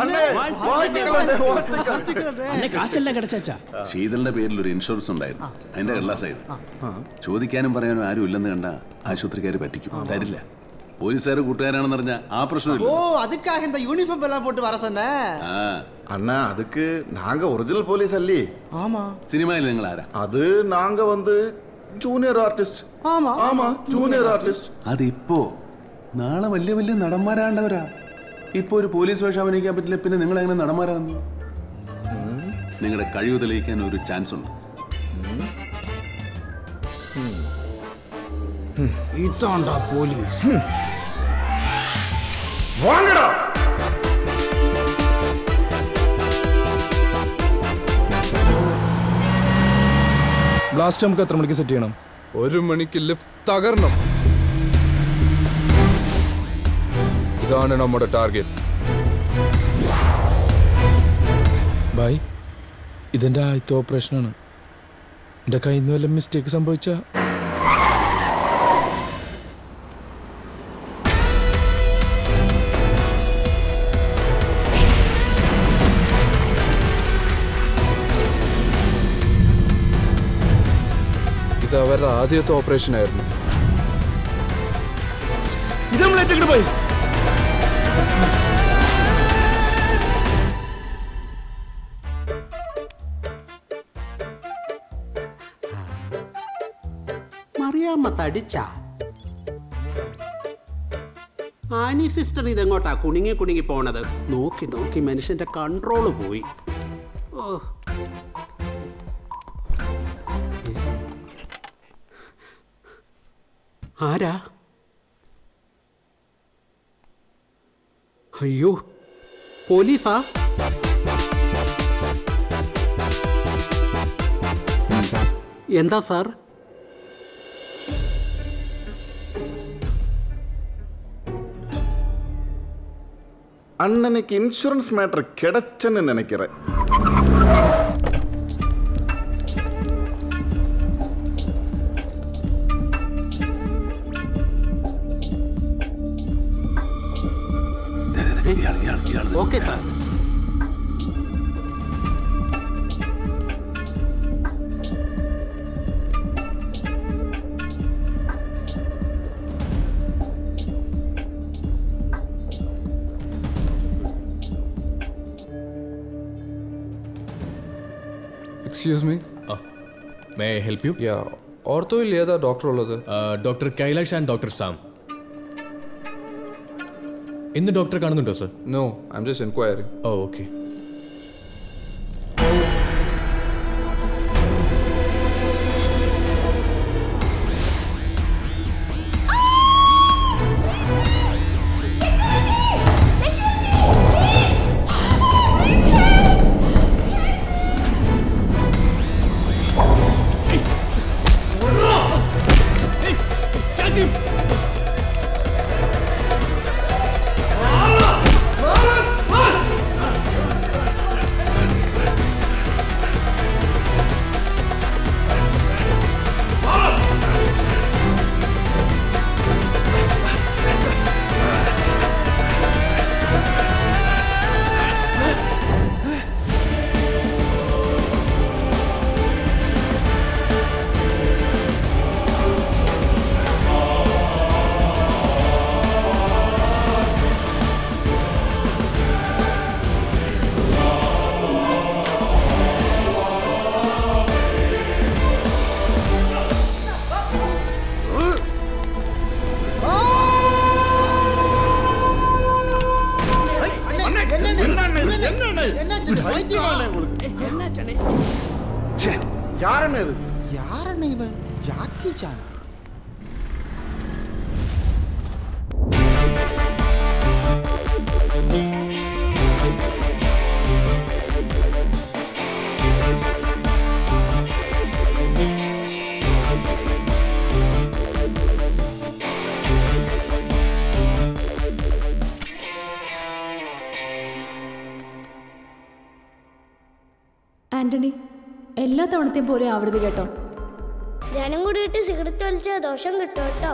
D: കാശെല്ലാം കിടച്ചാ
H: ശീതളിന്റെ പേരിൽ ഒരു ഇൻഷുറൻസ് ഉണ്ടായിരുന്നു അതിന്റെ കള്ളാസായത് ചോദിക്കാനും പറയാനും ആരും ഇല്ലെന്ന് കണ്ട ആശുപത്രിക്കാർ പറ്റിക്കും തരില്ല പോലീസുകാർ കൂട്ടുകാരാണെന്ന് പറഞ്ഞാൽ ആ പ്രശ്നമില്ല
D: ஓ அதுக்காக இந்த யூனிஃபார்ம் எல்லாம் போட்டு வர சொன்ன
H: ആ
J: அண்ணா அதுக்கு நாங்க ஒரிஜினல் போலீஸ் அல்லி
D: ஆமா
H: സിനിമയിൽ നിങ്ങൾ ആരാ
J: அது நாங்க வந்து ஜூனியர் ஆர்டிஸ்ட்
D: ஆமா
J: ஆமா ஜூனியர் ஆர்டிஸ்ட்
H: അതിപ്പോ നാളെ വലിയ വലിയ നടന്മാരാണ്ടവരാ ഇപ്പൊ ഒരു പോലീസ് വേഷം അഭിനയിക്കാൻ പറ്റില്ല പിന്നെ നിങ്ങൾ എങ്ങനെ നടന്മാരാകുന്നു നിങ്ങളുടെ കഴിവ് തെളിയിക്കാൻ ഒരു ചാൻസ് ഉണ്ട്
D: இதாண்டா போலீஸ்
J: വാങ്ങടാ
U: ബ്ലാസ്റ്റ് നമുക്ക് എത്ര മണിക്ക് സെറ്റ് ചെയ്യണം
I: ഒരു മണിക്ക് ലിഫ്റ്റ് തകരണം ഇതാണ് നമ്മുടെ ടാർഗറ്റ്
U: ബായ് ഇതെന്റെ ആദ്യത്തെ ഓപ്പറേഷനാണ് എന്റെ കയ്യിൽ നിന്ന് വല്ല മിസ്റ്റേക്ക് സംഭവിച്ച
I: ഇത് അവരുടെ ആദ്യത്തെ ഓപ്പറേഷൻ ആയിരുന്നു
U: ഇത് നമ്മൾ ഏറ്റെടുത്ത് പോയി
A: മറിയാമ്മ തടിച്ച ആനി സിസ്റ്റർ ഇതെങ്ങോട്ടാ കുണുങ്ങി കുണുങ്ങി പോണത് നോക്കി നോക്കി മനുഷ്യന്റെ കൺട്രോള് പോയി ഓ ആരാ അയ്യോ പോലീസാ എന്താ സാർ
J: அண்ணனுக்கு இன்சூரன்ஸ் மேட்டர் கிடைச்சன்னு நினைக்கிறேன்
A: okay sir
I: excuse me
F: may I help you
I: ya ഓർത്തോയിൽ ഏതാ ഡോക്ടർ ഉള്ളത്
F: doctor Kailash and doctor Sam ഇന്ന് ഡോക്ടറെ കാണുന്നുണ്ടോ sir
I: no I'm just enquiring
F: oh okay
A: யாருன்னு இது யாருன்னு இவன் ஜாக்கி சான்
K: ആന്റണി എല്ലാ തവണത്തെയും പോലെ ആവരുത് കേട്ടോ
B: ഞാനും കൂടിയിട്ട് സിഗരറ്റ് വലിച്ച ദോഷം കിട്ടും കേട്ടോ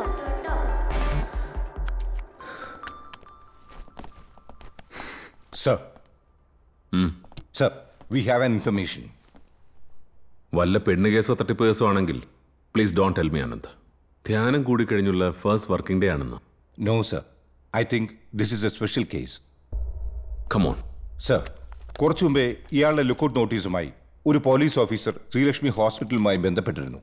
W: Sir. Sir, we have an information.
Y: വല്ല പെണ്ണ് കേസോ തട്ടിപ്പ് കേസോ ആണെങ്കിൽ please don't tell me Anand ധ്യാനം കൂടി കഴിഞ്ഞുള്ള ഫസ്റ്റ് വർക്കിംഗ് ഡേ ആണെന്ന്
W: No, sir. I think this is a special case.
Y: Come on
W: sir കുറച്ചു മുമ്പേ ഇയാളുടെ ലുക്കൌട്ട് നോട്ടീസുമായി ഒരു പോലീസ് ഓഫീസർ ശ്രീലക്ഷ്മി ഹോസ്പിറ്റലുമായി ബന്ധപ്പെട്ടിരുന്നു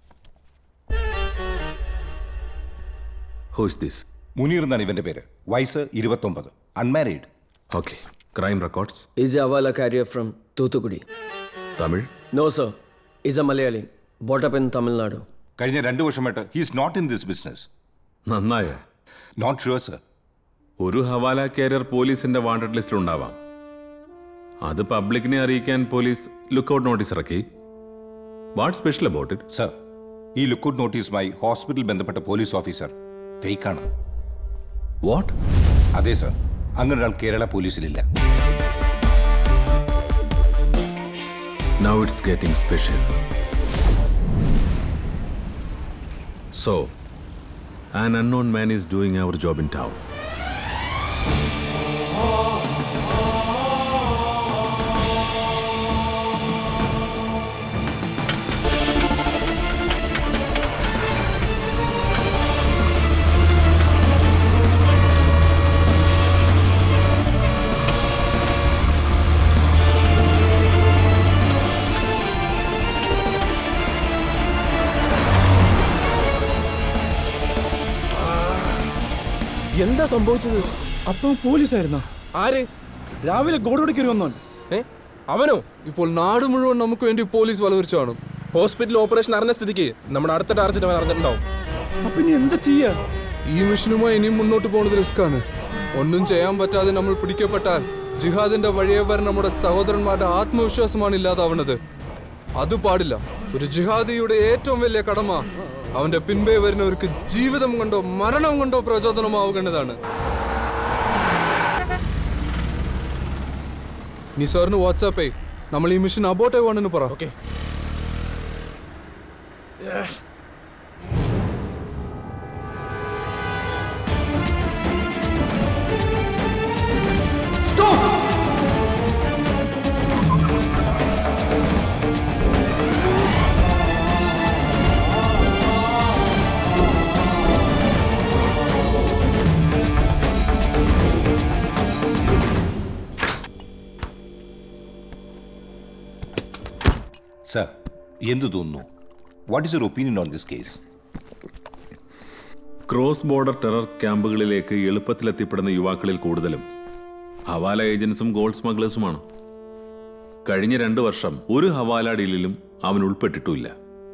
Y: ഹൂസ് ദിസ്
W: മുനീർ എന്നാണ് ഇവന്റെ പേര് വയസ്സ് ഇരുപത്തൊമ്പത് unmarried
Y: okay crime records
Z: Is a Avala carrier from Thuthukudi?
Y: Tamil
Z: No, sir. Is a Malayali. Brought up in Tamil Nadu.
W: കഴിഞ്ഞ രണ്ട് വർഷമായിട്ട് he's not in this business
Y: നന്നായ
W: നോട്ട് ഷുവർ സർ
Y: ഒരു ഹവാല കാരിയർ പോലീസിന്റെ വാണ്ടഡ് ലിസ്റ്റിൽ ഉണ്ടാവാം അത് പബ്ലിക്കിനെ അറിയിക്കാൻ പോലീസ് ലുക്കൌട്ട് നോട്ടീസ് ഇറക്കി what special about it
W: sir ഈ ലുക്കൌട്ട് നോട്ടീസുമായി ഹോസ്പിറ്റൽ ബന്ധപ്പെട്ട പോലീസ് ഓഫീസർ ഫേക്കാണ്
Y: വാട്ട്
W: അതെ സർ അങ്ങനെ ഒരാൾ Kerala പോലീസിലില്ല
Y: Now it's getting special. So, an unknown man is doing our job in town.
U: എന്താ സംഭവിച്ചത് അപ്പം പോലീസായിരുന്നോ ആര് രാവിലെ ഗോഡോടെ കയറി വന്നോൻ
I: ഏ അവനോ ഇപ്പോൾ നാട് മുഴുവൻ നമുക്ക് വേണ്ടി പോലീസ് വലവരിച്ചു കാണും
U: ഹോസ്പിറ്റൽ ഓപ്പറേഷൻ അറിഞ്ഞ സ്ഥിതിക്ക് നമ്മുടെ അടുത്ത ടാർജറ്റ് അവൻ അറിഞ്ഞിട്ടുണ്ടാവും അപ്പൊ ഇനി എന്താ ചെയ്യാ
I: ഈ മിഷനുമായി ഇനിയും മുന്നോട്ട് പോകുന്നത് റിസ്ക് ആണ് ഒന്നും ചെയ്യാൻ പറ്റാതെ നമ്മൾ പിടിക്കപ്പെട്ടാൽ ജിഹാദിന്റെ വഴിയെ വരെ നമ്മുടെ സഹോദരന്മാരുടെ ആത്മവിശ്വാസമാണ് ഇല്ലാതാവുന്നത് അത് പാടില്ല ഒരു ജിഹാദിയുടെ ഏറ്റവും വലിയ കടമ അവന്റെ പിൻപേ വരുന്നവർക്ക് ജീവിതം കൊണ്ടോ മരണം കൊണ്ടോ പ്രചോദനമാവുകേണ്ടതാണ് നീ സാറിന് വാട്സാപ്പേ നമ്മൾ ഈ മിഷൻ അബോട്ട് ആവുകയാണെന്ന് പറ ഓക്കെ
W: സർ എന്തു തോന്നുന്നു what is your opinion on this case
Y: cross border terror ക്യാമ്പുകളിലേക്ക് എളുപ്പത്തിലെത്തിപ്പെടുന്ന യുവാക്കളിൽ കൂടുതലും ഹവാല ഏജൻസും ഗോൾഡ് സ്മഗ്ലേഴ്സുമാണ് കഴിഞ്ഞ രണ്ട് വർഷം ഒരു ഹവാല ഡീലിലും അവൻ ഉൾപ്പെട്ടിട്ടുമില്ല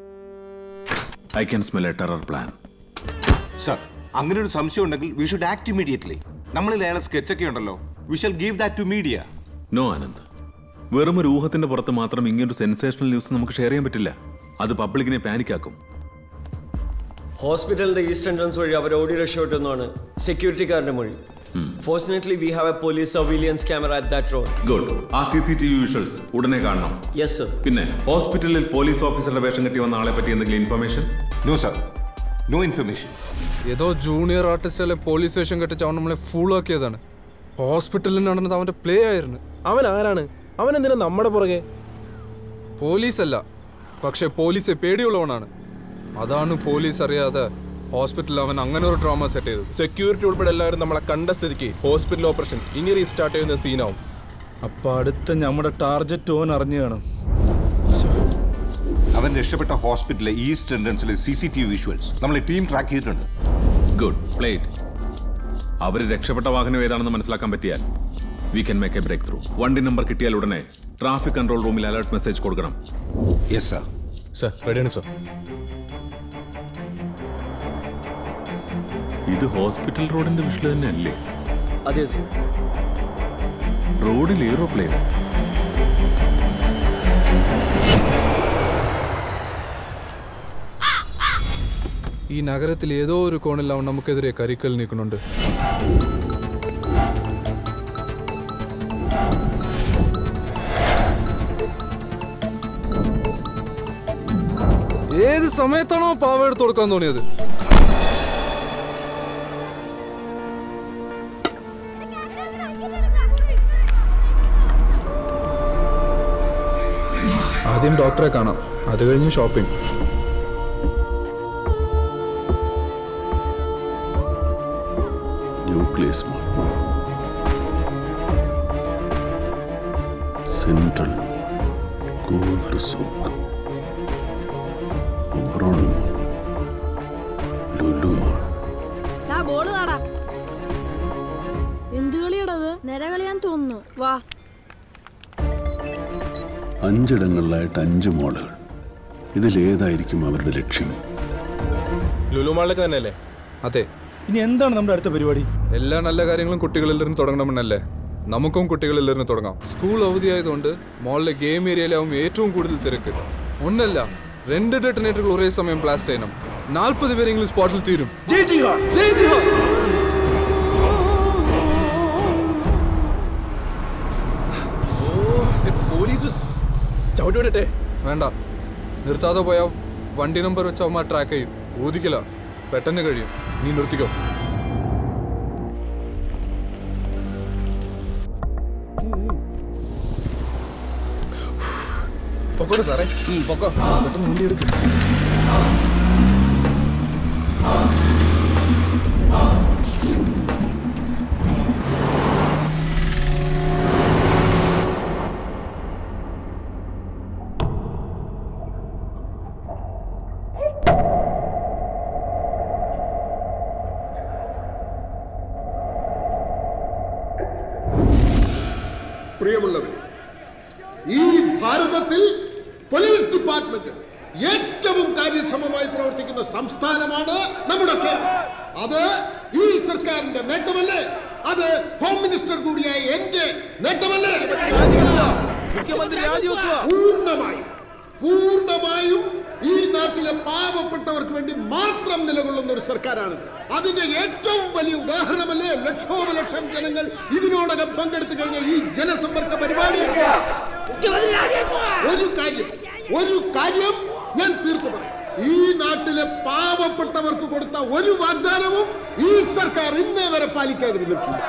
Y: I can smell a terror plan
W: sir അങ്ങനെ ഒരു സംശയം ഉണ്ടെങ്കിൽ വി ഷുഡ് ആക്ട് ഇമീഡിയറ്റ്ലി നമ്മളിൽ അയാളെ സ്കെച്ചൊക്കെ ഉണ്ടല്ലോ we shall give that to media
Y: no Anand വെറും ഒരു ഊഹത്തിന്റെ പുറത്ത് മാത്രം ഇങ്ങനൊരു സെൻസേഷണൽ ന്യൂസ് നമുക്ക് ഷെയർ ചെയ്യാൻ പറ്റില്ല അത് പബ്ലിക്കിനെ പാനിക്കാക്കും
Z: ഹോസ്പിറ്റലിന്റെ ഈസ്റ്റ് എൻട്രൻസ് വഴി അവർ ഓടി രക്ഷപ്പെട്ടെന്നാണ് സെക്യൂരിറ്റിക്കാരന്റെ മൊഴി fortunately we have a police surveillance camera at that road
Y: good ആ C C T V visuals ഉടനെ കാണണം
Z: യെസ് സർ
Y: പിന്നെ ഹോസ്പിറ്റലിൽ പോലീസ് ഓഫീസറുടെ വേഷം കെട്ടി വന്ന ആളെ പറ്റി എന്തെങ്കിലും information
W: no sir no information
I: ഏതോ ജൂനിയർ ആർട്ടിസ്റ്റുകളെ പോലീസ് സ്റ്റേഷൻ കെട്ടിച്ച് അവൻ നമ്മളെ ഫൂളാക്കിയതാണ് ഹോസ്പിറ്റലിൽ നടന്നത് അവന്റെ പ്ലേ ആയിരുന്നു
U: അവൻ ആരാണ് അവൻ എന്തിനാ നമ്മുടെ പുറകെ
I: പോലീസ് അല്ല പക്ഷെ പോലീസ് പേടിയുള്ളവനാണ് അതാണ് പോലീസ് അറിയാതെ ഹോസ്പിറ്റലിൽ അവൻ അങ്ങനെ ഒരു ഡ്രാമ സെറ്റ് ചെയ്തത്
U: സെക്യൂരിറ്റി ഉൾപ്പെടെ എല്ലാവരും നമ്മളെ കണ്ട സ്ഥിതിക്ക് ഹോസ്പിറ്റൽ ഓപ്പറേഷൻ ഇനി റീസ്റ്റാർട്ട് ചെയ്യുന്ന സീനാവും
L: അപ്പൊ അടുത്ത നമ്മുടെ ടാർജറ്റ് ഓൻ അറിഞ്ഞു കാണും
W: അവൻ രക്ഷപ്പെട്ട ഹോസ്പിറ്റലിലെ ഈസ്റ്റ് എൻട്രൻസിലെ C C T V visuals നമ്മൾ ടീം ട്രാക്ക് ചെയ്തിട്ടുണ്ട്
Y: ഗുഡ് പ്ലേറ്റ് അവർ രക്ഷപ്പെട്ട വാഹനം ഏതാണെന്ന് മനസ്സിലാക്കാൻ പറ്റിയാൽ we can make a breakthrough വണ്ടി നമ്പർ കിട്ടിയാൽ ഉടനെ ട്രാഫിക് കൺട്രോൾ റൂമിൽ അലർട്ട് മെസ്സേജ് കൊടുക്കണം
W: യെസ് സർ
F: സർ റെഡിയാണ് സർ
Y: ഇത് ഹോസ്പിറ്റൽ റോഡിന്റെ വിഷ്വൽ തന്നെ അല്ലേ
Z: അതെ സർ
Y: റോഡിൽ എയ്റോപ്ലെയിൻ
I: ഈ നഗരത്തിൽ ഏതോ ഒരു കോണിൽ അവൻ നമുക്കെതിരെ കരിക്കൽ നീക്കുന്നുണ്ട് ഏത് സമയത്താണോ പാവ എടുത്ത് കൊടുക്കാൻ തോന്നിയത് ആദ്യം ഡോക്ടറെ കാണാം അത് കഴിഞ്ഞ് shopping
M: Nucleus Mall Central Mall Gold Souk Oberon Mall Lulu Mall
K: ബോർഡ് നാടാ എന്ത് കളിയാടത് നിര കളിയാൻ തോന്നുന്നു വാ
M: അഞ്ചിടങ്ങളിലായിട്ട് അഞ്ച് മോളുകൾ ഇതിലേതായിരിക്കും അവരുടെ ലക്ഷ്യം
U: ലുലുമാളിലേക്ക് തന്നെയല്ലേ
I: അതെ
U: ഇനി എന്താണ് നമ്മുടെ അടുത്ത പരിപാടി
I: എല്ലാ നല്ല കാര്യങ്ങളും കുട്ടികളിൽ നിന്ന് തുടങ്ങണമെന്നല്ലേ നമുക്കും കുട്ടികളിൽ നിന്ന് തുടങ്ങാം സ്കൂൾ അവധിയായതുകൊണ്ട് മോളിലെ ഗെയിം ഏരിയയിലാവും ഏറ്റവും കൂടുതൽ തിരക്ക് ഒന്നല്ല രണ്ട് ഡെട്ടനേറ്ററുകൾ ഒരേ സമയം ബ്ലാസ്റ്റ് ചെയ്യണം നാൽപ്പത് പേരെങ്കിലും സ്പോട്ടിൽ തീരും ജയ് ജിഹാ ജയ് ജിഹാ
U: പോലീസ് ചവിട്ടി വിടട്ടെ
I: വേണ്ട നിർത്താതെ പോയാ വണ്ടി നമ്പർ വെച്ച് അവന്മാർ ട്രാക്ക് ചെയ്യും ഊതിക്കില്ല പെട്ടെന്ന് കഴിയും നീ നിർത്തിക്കോ
U: പൊക്കോട്ടെ സാറേ പൊക്കോ പെട്ടെന്ന് വണ്ടി എടുക്കും
C: പ്രിയമുള്ളവർ ഈ ഭാരതത്തിൽ പോലീസ് ഡിപ്പാർട്ട്മെന്റ് ഏറ്റവും കാര്യക്ഷമമായി പ്രവർത്തിക്കുന്ന സംസ്ഥാനമാണ് നമ്മുടെ കേരളം അത് ഈ സർക്കാരിന്റെ നേട്ടമല്ലേ അത് ഹോം മിനിസ്റ്റർ കൂടിയായ എന്റെ നേട്ടമല്ലേ
U: മുഖ്യമന്ത്രി രാജിവെക്കുക
C: പൂർണ്ണമായും പൂർണ്ണമായും ഈ നാട്ടിലെ പാവപ്പെട്ടവർക്ക് വേണ്ടി മാത്രം നിലകൊള്ളുന്ന ഒരു സർക്കാരാണിത് അതിന്റെ ഏറ്റവും വലിയ ഉദാഹരണമല്ലേ ലക്ഷോപലക്ഷം ജനങ്ങൾ ഇതിനോടകം പങ്കെടുത്തു കഴിഞ്ഞ ഈ ജനസമ്പർക്ക പരിപാടി ഒരു കാര്യം ഒരു കാര്യം ഞാൻ തീർത്തു പറയാം ഈ നാട്ടിലെ പാവപ്പെട്ടവർക്ക് കൊടുത്ത ഒരു വാഗ്ദാനവും ഈ സർക്കാർ ഇന്നേ വരെ പാലിക്കാതിരുന്നിട്ടുണ്ട്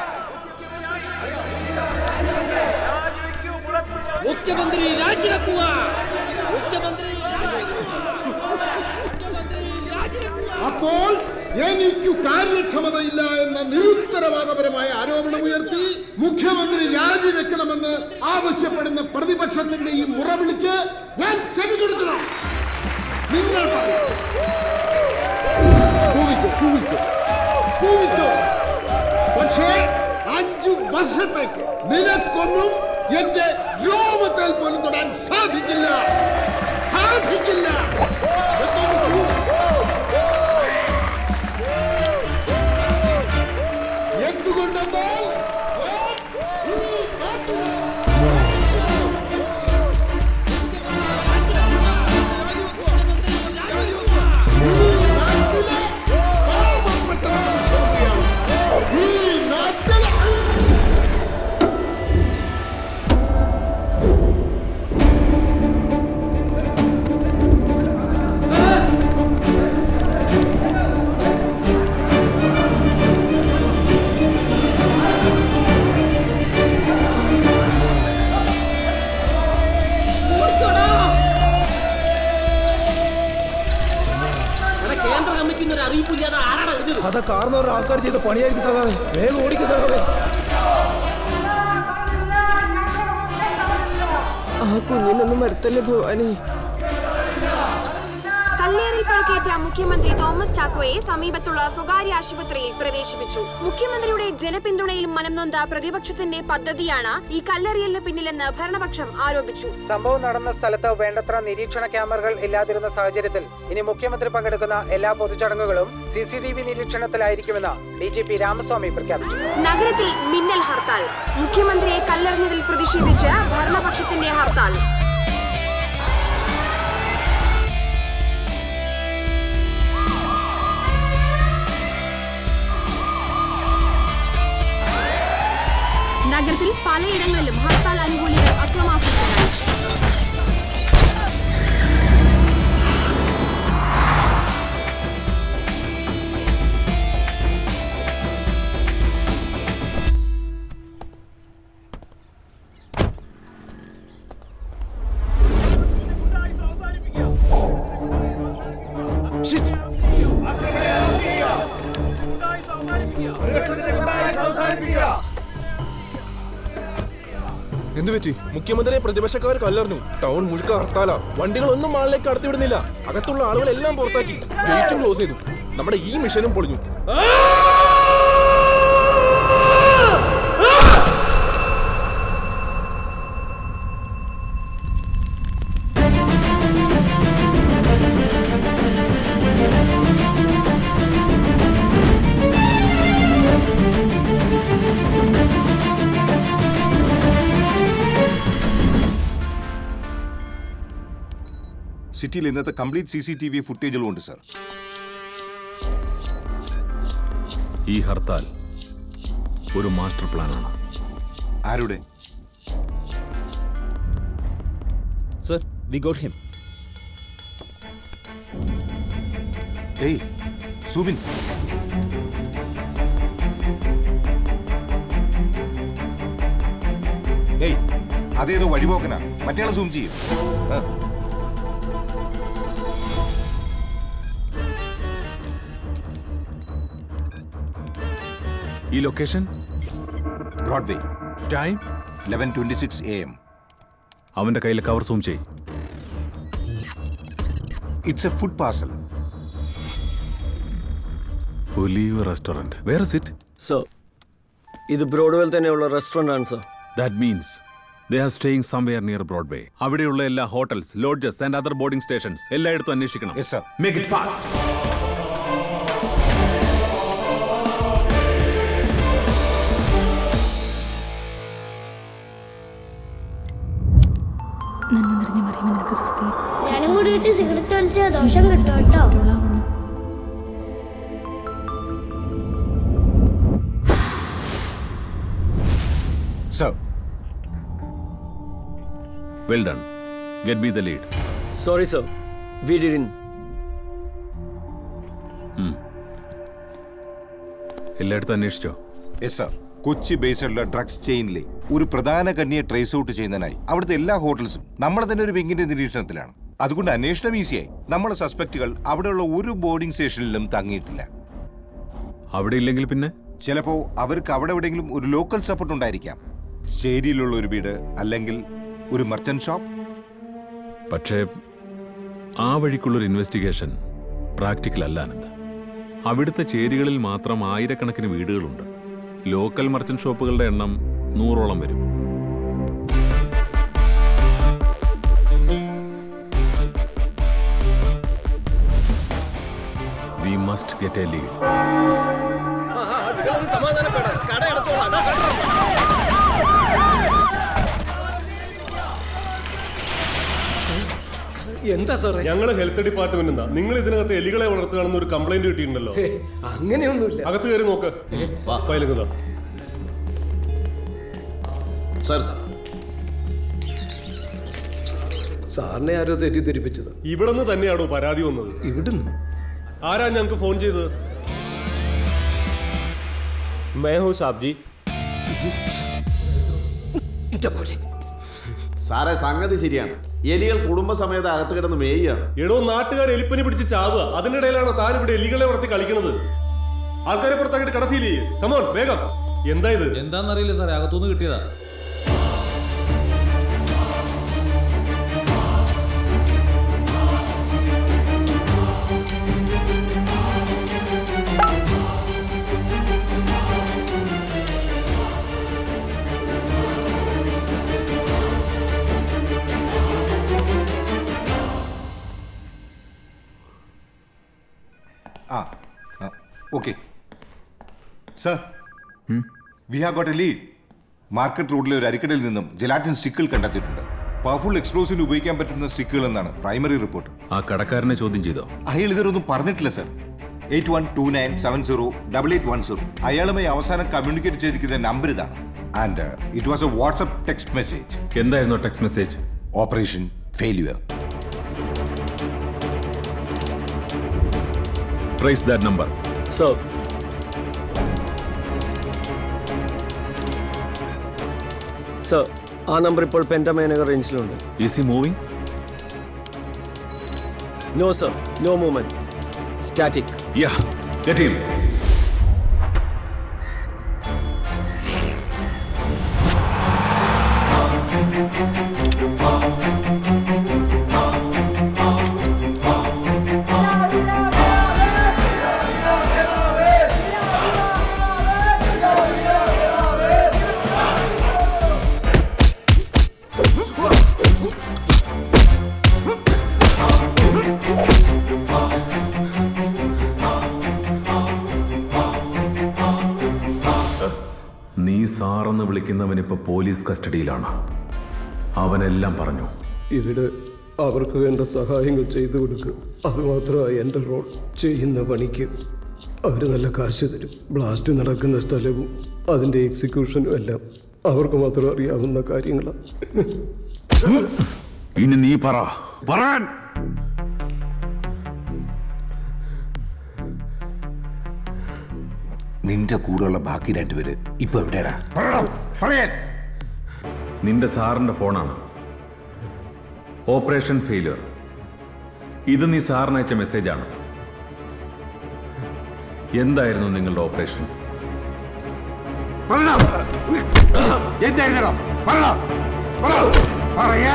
O: മുഖ്യമന്ത്രി രാജിവെക്കുക മുഖ്യമന്ത്രി
C: അപ്പോൾ എനിക്ക് കാര്യക്ഷമതയില്ല എന്ന നിരുത്തരവാദപരമായ ആരോപണമുയർത്തി മുഖ്യമന്ത്രി രാജിവെക്കണമെന്ന് ആവശ്യപ്പെടുന്ന പ്രതിപക്ഷത്തിന്റെ ഈ മുറവിളിക്ക് ഞാൻ ചെവി കൊടുക്കണം നിങ്ങൾ പറയൂ. കൂവിക്കോ, കൂവിക്കോ, കൂവിക്കോ. പക്ഷേ അഞ്ചു വർഷത്തേക്ക് നിനക്കൊന്നും എന്റെ രോമത്തിൽ പോലും തൊടാൻ സാധിക്കില്ല സാധിക്കില്ല എന്താണ് കൂവ്? എന്തുകൊണ്ടെന്നാൽ ഞാൻ ഈ നാട്ടിലെ ഈ നാട്ടിലെ
O: കേന്ദ്ര കമ്മിറ്റിന്ന് ഒരു അറിയിപ്പില്ലാതെ ആരാണ് ഇത്
U: അതാ കാർന്നവരുടെ ആൾക്കാർ ചെയ്ത പണിയായിരിക്കും സഖാവേ വേഗം ഓടിക്കും സഖാവേ
Q: ആ കുഞ്ഞിനൊന്നും വരുത്തല്ലേ ഭവാനി
R: കല്ലേറിൽ പരിക്കേറ്റ മുഖ്യമന്ത്രി തോമസ് ചാക്കോയെ സമീപത്തുള്ള സ്വകാര്യ ആശുപത്രിയിൽ പ്രവേശിപ്പിച്ചു മുഖ്യമന്ത്രിയുടെ ജനപിന്തുണയിൽ മനംനൊന്ത പ്രതിപക്ഷത്തിന്റെ പദ്ധതിയാണ് ഈ കല്ലെറിയലിന് പിന്നിലെന്ന് ഭരണപക്ഷം ആരോപിച്ചു
S: സംഭവം നടന്ന സ്ഥലത്ത് വേണ്ടത്ര നിരീക്ഷണ ക്യാമറകൾ ഇല്ലാതിരുന്ന സാഹചര്യത്തിൽ ഇനി മുഖ്യമന്ത്രി പങ്കെടുക്കുന്ന എല്ലാ പൊതുചടങ്ങുകളും സി സി ടി വി നിരീക്ഷണത്തിലായിരിക്കുമെന്ന് ഡി ജി പി രാമസ്വാമി പ്രഖ്യാപിച്ചു
R: നഗരത്തിൽ മിന്നൽ ഹർത്താൽ മുഖ്യമന്ത്രിയെ കല്ലെറിഞ്ഞതിൽ പ്രതിഷേധിച്ച് ഭരണപക്ഷത്തിന്റെ ഹർത്താൽ നഗരത്തിൽ പലയിടങ്ങളിലും ഹർത്താൽ അനുകൂലികൾ അക്രമാസക്തരായി
U: എന്തു പറ്റി മുഖ്യമന്ത്രിയെ പ്രതിപക്ഷക്കാർ കല്ലറിഞ്ഞു ടൗൺ മുഴുക്ക ഹർത്താല വണ്ടികളൊന്നും മാളിലേക്ക് കടത്തിവിടുന്നില്ല അകത്തുള്ള ആളുകളെല്ലാം പുറത്താക്കി ഗേറ്റും ക്ലോസ് ചെയ്തു നമ്മുടെ ഈ മിഷനും പൊളിഞ്ഞു
W: സിറ്റിയിൽ ഇന്നത്തെ complete C C T V ഫുട്ടേജുകളും ഉണ്ട് സർ
Y: ഈ ഹർത്താൽ ഒരു മാസ്റ്റർ പ്ലാനാണ്
W: ആരുടെ
E: സർ വി ഗോട്ട് ഹിം
W: ഏയ് സുബിൻ ഏയ് അതേതോ വഴിപോക്കനാ മറ്റേയാളെ സൂം ചെയ്യും ആ.
Y: ഈ location
W: Broadway
Y: time
W: eleven twenty six A M
Y: അവന്റെ കയ്യിൽ കവർ സൂം ചെയ്
W: it's a food parcel
Y: Olive restaurant വേറെ സിറ്റ്
Z: സർ ഇത് ബ്രോഡ്വേൽ തന്നെയുള്ള റെസ്റ്റോറൻ്റ് ആണ് sir
Y: that means they are staying somewhere near Broadway അവിടെയുള്ള എല്ലാ hotels lodges and other boarding stations എല്ലായിടത്തും അന്വേഷിക്കണം മേക്ക് ഇറ്റ് ഫാസ്റ്റ്
K: നന്മ നിറഞ്ഞ മറിയുമ നിനക്ക് സുസ്ഥി
B: ഞാനും കൂടിയിട്ട് സിഗരറ്റ് വലിച്ച ദോഷം കിട്ടും കേട്ടോ
W: sir
Y: well done get be the lead
Z: sorry sir we didn't
Y: എല്ലായിടത്തും അന്വേഷിച്ചോ
W: യെസ് സർ കൊച്ചി ബേസ്ഡുള്ള ഡ്രഗ്സ് ചെയിനിലെ ഒരു പ്രധാന കണ്ണിയെ ട്രേസ് ഔട്ട് ചെയ്യുന്നതിനായി അവിടുത്തെ എല്ലാ ഹോട്ടൽസും നമ്മളെ തന്നെ ഒരു വിങ്ങിന്റെ നിരീക്ഷണത്തിലാണ് അതുകൊണ്ട് അന്വേഷണം ഈസിയായി നമ്മളെ സസ്പെക്റ്റുകൾ അവിടെയുള്ള ഒരു ബോർഡിംഗ് സ്റ്റേഷനിലും തങ്ങിയിട്ടില്ല
Y: അവിടെ ഇല്ലെങ്കിൽ പിന്നെ
W: ചിലപ്പോ അവർക്ക് അവിടെ എവിടെയെങ്കിലും ഒരു ലോക്കൽ സപ്പോർട്ട് ഉണ്ടായിരിക്കാം ചേരിയിലുള്ള ഒരു വീട് അല്ലെങ്കിൽ ഒരു മർച്ചന്റ് ഷോപ്പ്
Y: പക്ഷേ ആ വഴിക്കുള്ളൊരു ഇൻവെസ്റ്റിഗേഷൻ പ്രാക്ടിക്കൽ അല്ല ആനന്ദ് അവിടുത്തെ ചേരികളിൽ മാത്രം ആയിരക്കണക്കിന് വീടുകളുണ്ട് ലോക്കൽ മർച്ചന്റ് ഷോപ്പുകളുടെ എണ്ണം നൂറോളം വരും we must get a lead
C: സമാധാനപ്പെടാം കട അടച്ചോളാം
G: എന്താ സാറേ
U: ഞങ്ങള് ഹെൽത്ത് ഡിപ്പാർട്ട്മെന്റ് നിങ്ങൾ ഇതിനകത്ത് എലികളെ വളർത്തുകയാണെന്ന് ഒരു കംപ്ലൈന്റ് കിട്ടിയിട്ടുണ്ടല്ലോ
G: അങ്ങനെയൊന്നുമില്ല
U: അകത്ത് കയറി നോക്ക് ഫയൽ ഇങ്ങതാ
E: സാർ
G: സാറിനെ ആരോ തെറ്റിദ്ധരിപ്പിച്ചത്
U: ഇവിടുന്ന് തന്നെയാണോ പരാതി വന്നത്
G: ഇവിടുന്ന്
U: ആരാ ഞങ്ങൾക്ക് ഫോൺ ചെയ്തത്
Z: मैं हूँ साहब जी
E: സാറേ സംഗതി ശരിയാണ് എലികൾ കുടുംബസമേത അകത്ത് കിടന്ന് മേയാണ്
U: എടോ നാട്ടുകാർ എലിപ്പനി പിടിച്ച് ചാവുക അതിനിടയിലാണോ താൻ ഇവിടെ എലികളെ വളർത്തി കളിക്കുന്നത് ആൾക്കാരെ പുറത്താക്കിയിട്ട് കടസിയില്ലേ കമോൺ വേഗം എന്താ ഇത്
P: എന്താണെന്നറിയില്ല സാറേ അകത്തുനിന്ന് കിട്ടിയതാ
W: ആ okay sir we have got a lead market road ഒരു അരിക്കടയിൽ നിന്നും ജലാറ്റിൻ സ്റ്റിക്കുകൾ കണ്ടെത്തിയിട്ടുണ്ട് പവർഫുൾ എക്സ്പ്ലോസീവ് ഉപയോഗിക്കാൻ പറ്റുന്ന സ്റ്റിക്കുകൾ എന്നാണ് പ്രൈമറി റിപ്പോർട്ട്
Y: ആ കടക്കാരനെ ചോദ്യം ചെയ്തോ
W: അയാൾ ഇതൊന്നും പറഞ്ഞിട്ടില്ല sir eight one two nine seven zero double eight one zero അയാളുമായി അവസാനം കമ്മ്യൂണിക്കേറ്റ് ചെയ്തിരിക്കുന്ന നമ്പർ ഇതാണ് and it was a WhatsApp text message
Y: എന്തായിരുന്നു text message
W: operation failure
Y: trace that number
Z: sir sir ആ നമ്പർ ഇപ്പോൾ പെൻറ്റമേനഗർ റേഞ്ചിലുണ്ട്
Y: is he moving
Z: no sir no movement static
Y: ya get him നീ സാറെന്ന് വിളിക്കുന്നവൻ ഇപ്പൊ പോലീസ് കസ്റ്റഡിയിലാണ് അവനെല്ലാം പറഞ്ഞു
G: ഇവിടെ അവർക്ക് വേണ്ട സഹായങ്ങൾ ചെയ്തു കൊടുക്കുക അതുമാത്രമാണ് എൻ്റെ റോൾ ചെയ്യുന്ന പണിക്ക് അവർ നല്ല കാശ് തരും ബ്ലാസ്റ്റ് നടക്കുന്ന സ്ഥലവും അതിൻ്റെ എക്സിക്യൂഷനും എല്ലാം അവർക്ക് മാത്രം അറിയാവുന്ന കാര്യങ്ങളാണ്
Y: ഇനി നീ പറ പറയാൻ
W: നിന്റെ കൂടെയുള്ള ബാക്കി രണ്ടുപേര് ഇപ്പൊ എവിടെയാടാ പറയാൻ
Y: നിന്റെ സാറിന്റെ ഫോണാണ് ഓപ്പറേഷൻ ഫെയിലിയർ ഇത് നീ സാറിന് അയച്ച മെസ്സേജാണ് എന്തായിരുന്നു നിങ്ങളുടെ ഓപ്പറേഷൻ
W: എന്തായിരുന്നോ പറയണം പറ പറയാൻ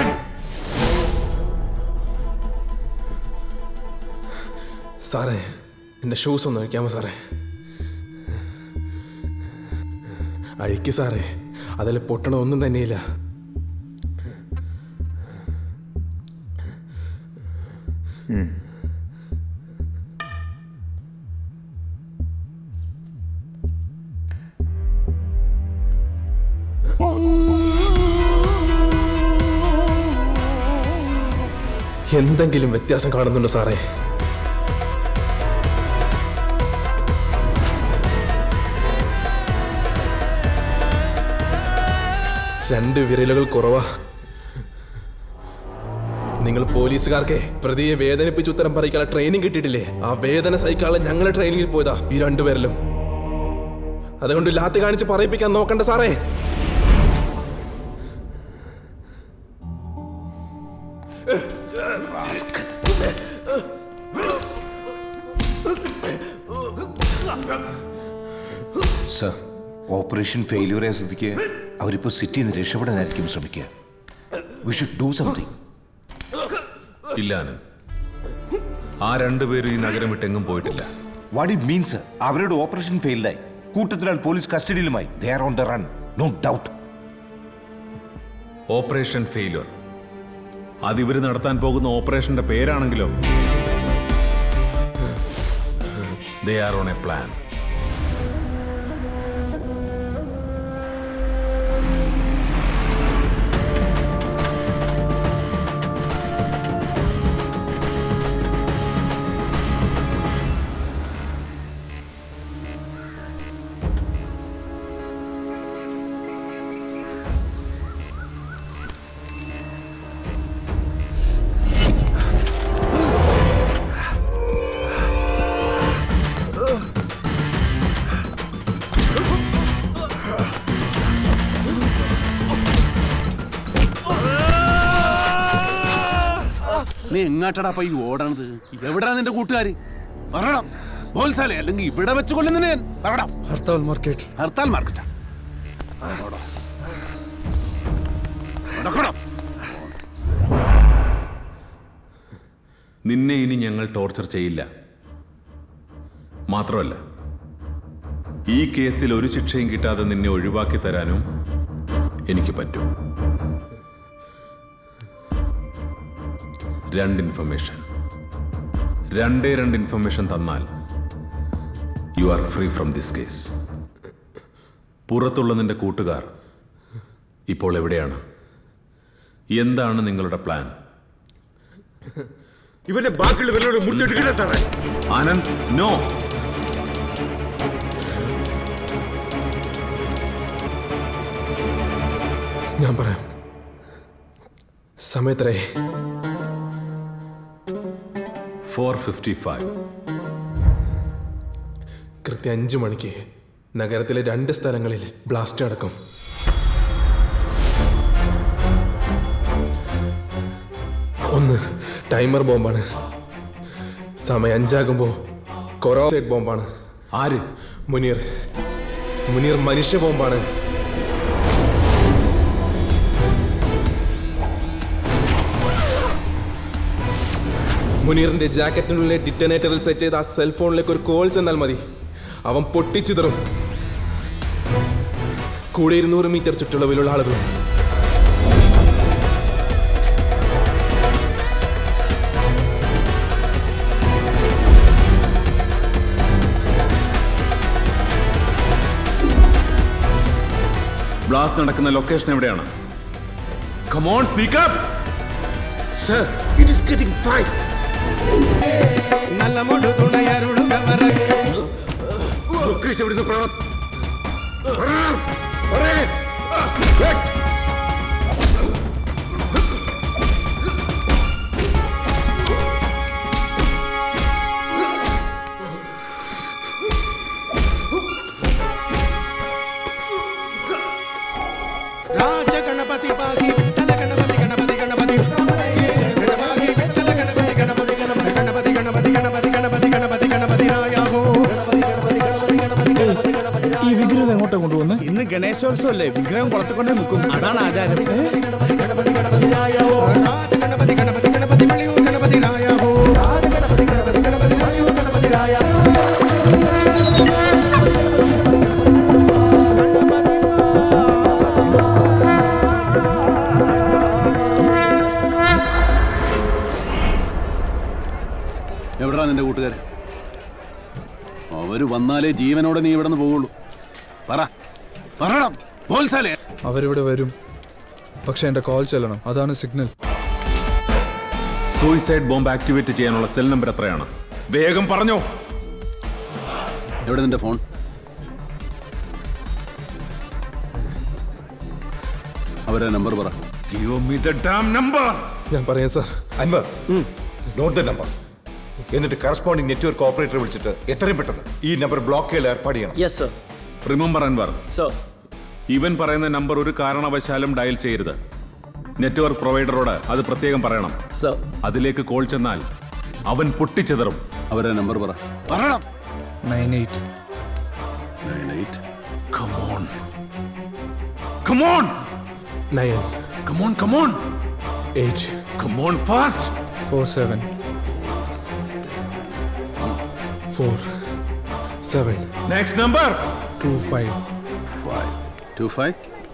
U: സാറേ എൻ്റെ ഷൂസ് ഒന്ന് വയ്ക്കാമോ സാറേ അഴിക്ക് സാറേ അതിൽ പൊട്ടണ ഒന്നും തന്നെയില്ല എന്തെങ്കിലും വ്യത്യാസം കാണുന്നുണ്ടോ സാറേ രണ്ട് വിരലുകൾ കുറവാ നിങ്ങൾ പോലീസുകാർക്ക് പ്രതിയെ വേദനിപ്പിച്ച് ഉത്തരം പറയിക്കാനുള്ള ട്രെയിനിങ് കിട്ടിയിട്ടില്ലേ ആ വേദന സഹിക്കാനുള്ള ഞങ്ങളെ ട്രെയിനിങ്ങിൽ പോയതാ ഈ രണ്ടുപേരിലും അതുകൊണ്ട് ലാത്തി കാണിച്ച് പറയിപ്പിക്കാൻ നോക്കണ്ട സാറേ
W: സർ ഓപ്പറേഷൻ ഫെയിലിയറെ സ്ഥിതിക്ക് അവരിപ്പോ സിറ്റിയിൽ നിന്ന് രക്ഷപ്പെടാനായിരിക്കും ശ്രമിക്കുക വി ഷുഡ് ഡു സംതിങ്
Y: ഇല്ല ആനന്ദ് ആ രണ്ടുപേരും ഈ നഗരം വിട്ടെങ്ങും പോയിട്ടില്ല
W: വാട്ട് ഇറ്റ് മീൻസ് അവരുടെ ഓപ്പറേഷൻ ഫെയിൽഡായി കൂട്ടത്തിലാൽ പോലീസ് കസ്റ്റഡിയിലുമായി they are on the run no doubt
Y: operation failure അത് ഇവർ നടത്താൻ പോകുന്ന ഓപ്പറേഷന്റെ പേരാണെങ്കിലോ they are on a plan
A: നീ എങ്ങാട്ടടാ പൈ ഓടണത് എവിടാ നിന്റെ കൂട്ടുകാര് പറയണം ഹോൽസാലെ അല്ലെങ്കിൽ ഇവിടെ വെച്ച് കൊല്ലുന്നതിന് ഞാൻ പറയണം
G: ഹർത്താൽ മാർക്കറ്റ്
A: ഹർത്താൽ മാർക്കറ്റാ നടക്കണം.
Y: നിന്നെ ഇനി ഞങ്ങൾ ടോർച്ചർ ചെയ്യില്ല മാത്രമല്ല ഈ കേസിൽ ഒരു ശിക്ഷയും കിട്ടാതെ നിന്നെ ഒഴിവാക്കി തരാനും എനിക്ക് പറ്റും രണ്ട് ഇൻഫർമേഷൻ രണ്ടേ രണ്ട് ഇൻഫർമേഷൻ തന്നാൽ you are free from this case പുറത്തുള്ള നിന്റെ കൂട്ടുകാർ ഇപ്പോൾ എവിടെയാണ് എന്താണ് നിങ്ങളുടെ പ്ലാൻ
W: ഇവന്റെ ബാക്കിയുള്ളവരോട് മുറിച്ചെടുക്കണ സാറേ
Y: ആനന്ദ് നോ
U: ഞാൻ പറയാം സമയത്രേ
Y: ഫോർ ഫിഫ്റ്റി ഫൈവ്
U: കൃത്യം അഞ്ചു മണിക്ക് നഗരത്തിലെ രണ്ട് സ്ഥലങ്ങളിൽ ബ്ലാസ്റ്റ് നടക്കും ഒന്ന് ടൈമർ ബോംബാണ് സമയം അഞ്ചാകുമ്പോൾ കൊറോസൈഡ് ബോംബാണ്
Y: ആര്
U: മുനീർ മുനീർ മനുഷ്യ ബോംബാണ് മുനീറിന്റെ ജാക്കറ്റിനുള്ളിലെ ഡിറ്റനേറ്ററിൽ സെറ്റ് ചെയ്ത ആ സെൽഫോണിലേക്ക് ഒരു കോൾ ചെന്നാൽ മതി അവൻ പൊട്ടിച്ചിതറും കൂടെ ഇരുന്നൂറ് മീറ്റർ ചുറ്റളവിലുള്ള ആളുകളും
Y: ബ്ലാസ്റ്റ് നടക്കുന്ന ലൊക്കേഷൻ എവിടെയാണ് come on speak up
C: Sir, it is getting fine.
D: നല്ല മുടു തുണയരുളുക മറകെ
C: മുകേഷ് എവിടുന്ന് പ്രണവ് പ്രണവ് പറയേ
D: രാജഗണപതി പാഹി വിട്ടല ഗണപതി ഗണപതി ഗണപതി ഗണപതി വിട്ടല ഗണപതി ഗണപതി ഗണപതി ഗണപതി ഗണപതി ഗണപതി ഗണപതി ഗണപതി ഗണപതി രായാഹോ
L: ഈ വിഗ്രഹം എങ്ങോട്ടാ കൊണ്ടുവന്ന്
D: ഇന്ന് ഗണേശോത്സവല്ലേ വിഗ്രഹം കുളത്തുകൊണ്ടേ നിൽക്കും അതാണ് ആചാരം ഗണപതി ഗണപതി ഗണപതി വെളിയൂർ ഗണപതി രായാഹോ ഗണപതി ഗണപതി ഗണപതി വെളിയൂർ ഗണപതി രായാഹോ
A: എവിടാ നിന്റെ കൂട്ടുകാരൻ അവര് വന്നാലേ ജീവനോടെ നീ ഇവിടെ നിന്ന് പോവുള്ളൂ പറ പറയണം ബോൽസാലേ
I: അവരിവിടെ വരും പക്ഷെ എന്റെ കോൾ ചെല്ലണം അതാണ് സിഗ്നൽ
Y: സൂയിസൈഡ് ബോംബ് ആക്ടിവേറ്റ് ചെയ്യാനുള്ള സെൽ നമ്പർ എത്രയാണ് വേഗം പറഞ്ഞോ
A: എവിടെ നിന്റെ ഫോൺ അവരെ നമ്പർ പറ
Y: Give me the damn number.
U: ഞാൻ പറയാം sir
W: Anwar note the number എന്നിട്ട് കറസ്പോണ്ടിങ് നെറ്റ്വർക്ക് ഓപ്പറേറ്റർ വിളിച്ചിട്ട് എത്രയും പെട്ടെന്ന് ഈ നമ്പർ ബ്ലോക്ക് ചെയ്യൽ ഏർപ്പാട് ചെയ്യണം
Z: yes sir
Y: remember Anwar
Z: sir
Y: ഇവൻ പറയുന്ന നമ്പർ ഒരു കാരണവശാലും ഡയൽ ചെയ്യരുത് നെറ്റ്വർക്ക് പ്രൊവൈഡറോട് അത് പ്രത്യേകം പറയണം
Z: സർ
Y: അതിലേക്ക് കോൾ ചെന്നാൽ അവൻ പൊട്ടിച്ചെതറും
A: അവരെ നമ്പർ പറ പറയണം
I: nine eight
A: nine eight
Y: Come on. Come on.
U: Nine
Y: Come on, come on.
U: Eight
Y: Come on, fast.
I: Four seven
U: four seven
Y: Next number.
I: Two five
A: five two five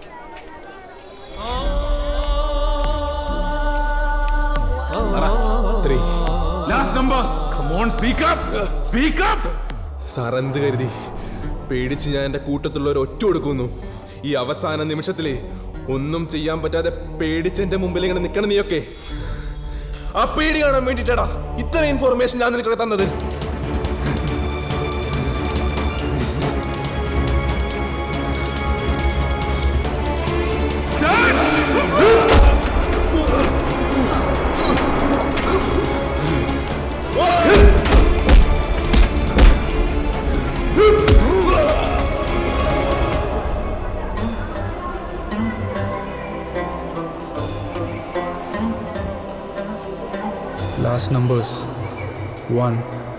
U: three
Y: Last numbers. Come on, speak up. Speak up.
U: Sir എന്ത് കരുതി പേടിച്ച് ഞാൻ എൻ്റെ കൂട്ടത്തിലുള്ളവർ ഒറ്റ കൊടുക്കുന്നു ഈ അവസാന നിമിഷത്തിലെ ഒന്നും ചെയ്യാൻ പറ്റാതെ പേടിച്ച് എൻ്റെ മുമ്പിൽ ഇങ്ങനെ നിൽക്കണം നീയൊക്കെ ആ പേടി കാണാൻ വേണ്ടിട്ടാടാ ഇത്ര ഇൻഫോർമേഷൻ ഞാൻ നിനക്കൊക്കെ തന്നത്
I: Last numbers one,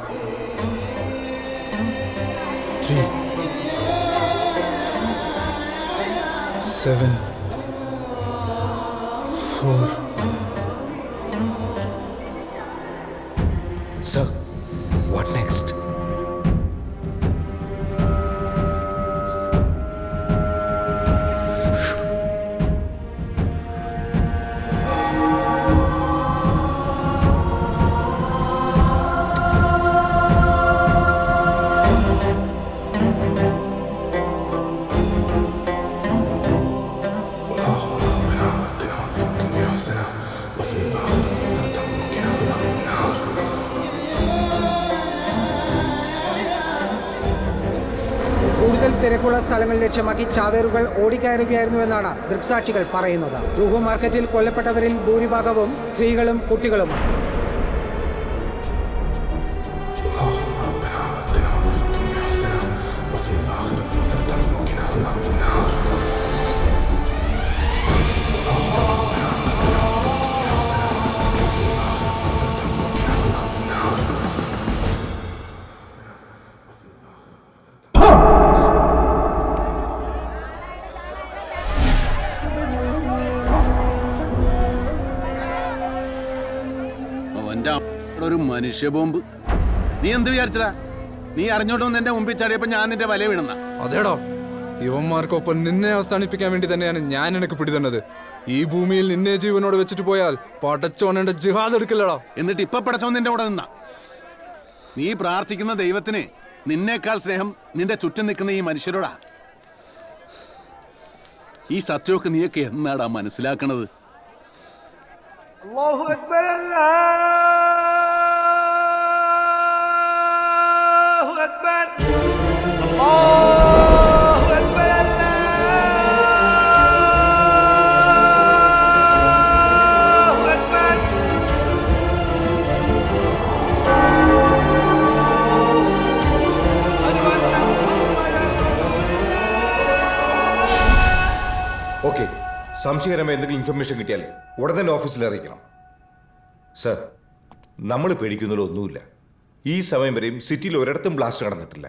I: three, seven, four.
W: Sir, what next?
S: കൂടുതൽ തിരക്കുള്ള സ്ഥലങ്ങൾ ലക്ഷ്യമാക്കി ചാവേറുകൾ ഓടിക്കയറുകയായിരുന്നുവെന്നാണ് ദൃക്സാക്ഷികൾ പറയുന്നത് ജൂഹു മാർക്കറ്റിൽ കൊല്ലപ്പെട്ടവരിൽ ഭൂരിഭാഗവും സ്ത്രീകളും കുട്ടികളുമാണ്
A: അവന്റെ അമ്മയുടെ ഒരു മനുഷ്യ ബോംബ് നീ എന്ത് വിചാരിച്ചടാ നീ അറിഞ്ഞോണ്ട് വന്ന് എന്റെ മുമ്പിൽ ചാടിയപ്പോ ഞാൻ നിന്റെ വല വീണ
I: അതേടോ യുവന്മാർക്കൊപ്പം നിന്നെ അവസാനിപ്പിക്കാൻ വേണ്ടി തന്നെയാണ് ഞാൻ നിനക്ക് പിടിതന്നത് ഈ ഭൂമിയിൽ നിന്നെ ജീവനോട് വെച്ചിട്ട് പോയാൽ പടച്ചോനെ ജിഹാദ് എടുക്കില്ലടാ
A: എന്നിട്ട് ഇപ്പൊ പടച്ചോ നിന്റെ കൂടെ നിന്ന നീ പ്രാർത്ഥിക്കുന്ന ദൈവത്തിന് നിന്നേക്കാൾ സ്നേഹം നിന്റെ ചുറ്റും നിൽക്കുന്ന ഈ മനുഷ്യരോടാ ഈ സത്യമൊക്കെ നീയൊക്കെ എന്നാടാ മനസ്സിലാക്കണത്
H: الله أكبر الله أكبر الله أكبر الله أكبر
W: ഓക്കെ സംശയകരമായ എന്തെങ്കിലും ഇൻഫർമേഷൻ കിട്ടിയാൽ ഉടൻ തന്നെ ഓഫീസിൽ അറിയിക്കണം സർ നമ്മൾ പേടിക്കുന്നതിൽ ഒന്നുമില്ല ഈ സമയം വരെയും സിറ്റിയിൽ ഒരിടത്തും ബ്ലാസ്റ്റ് നടന്നിട്ടില്ല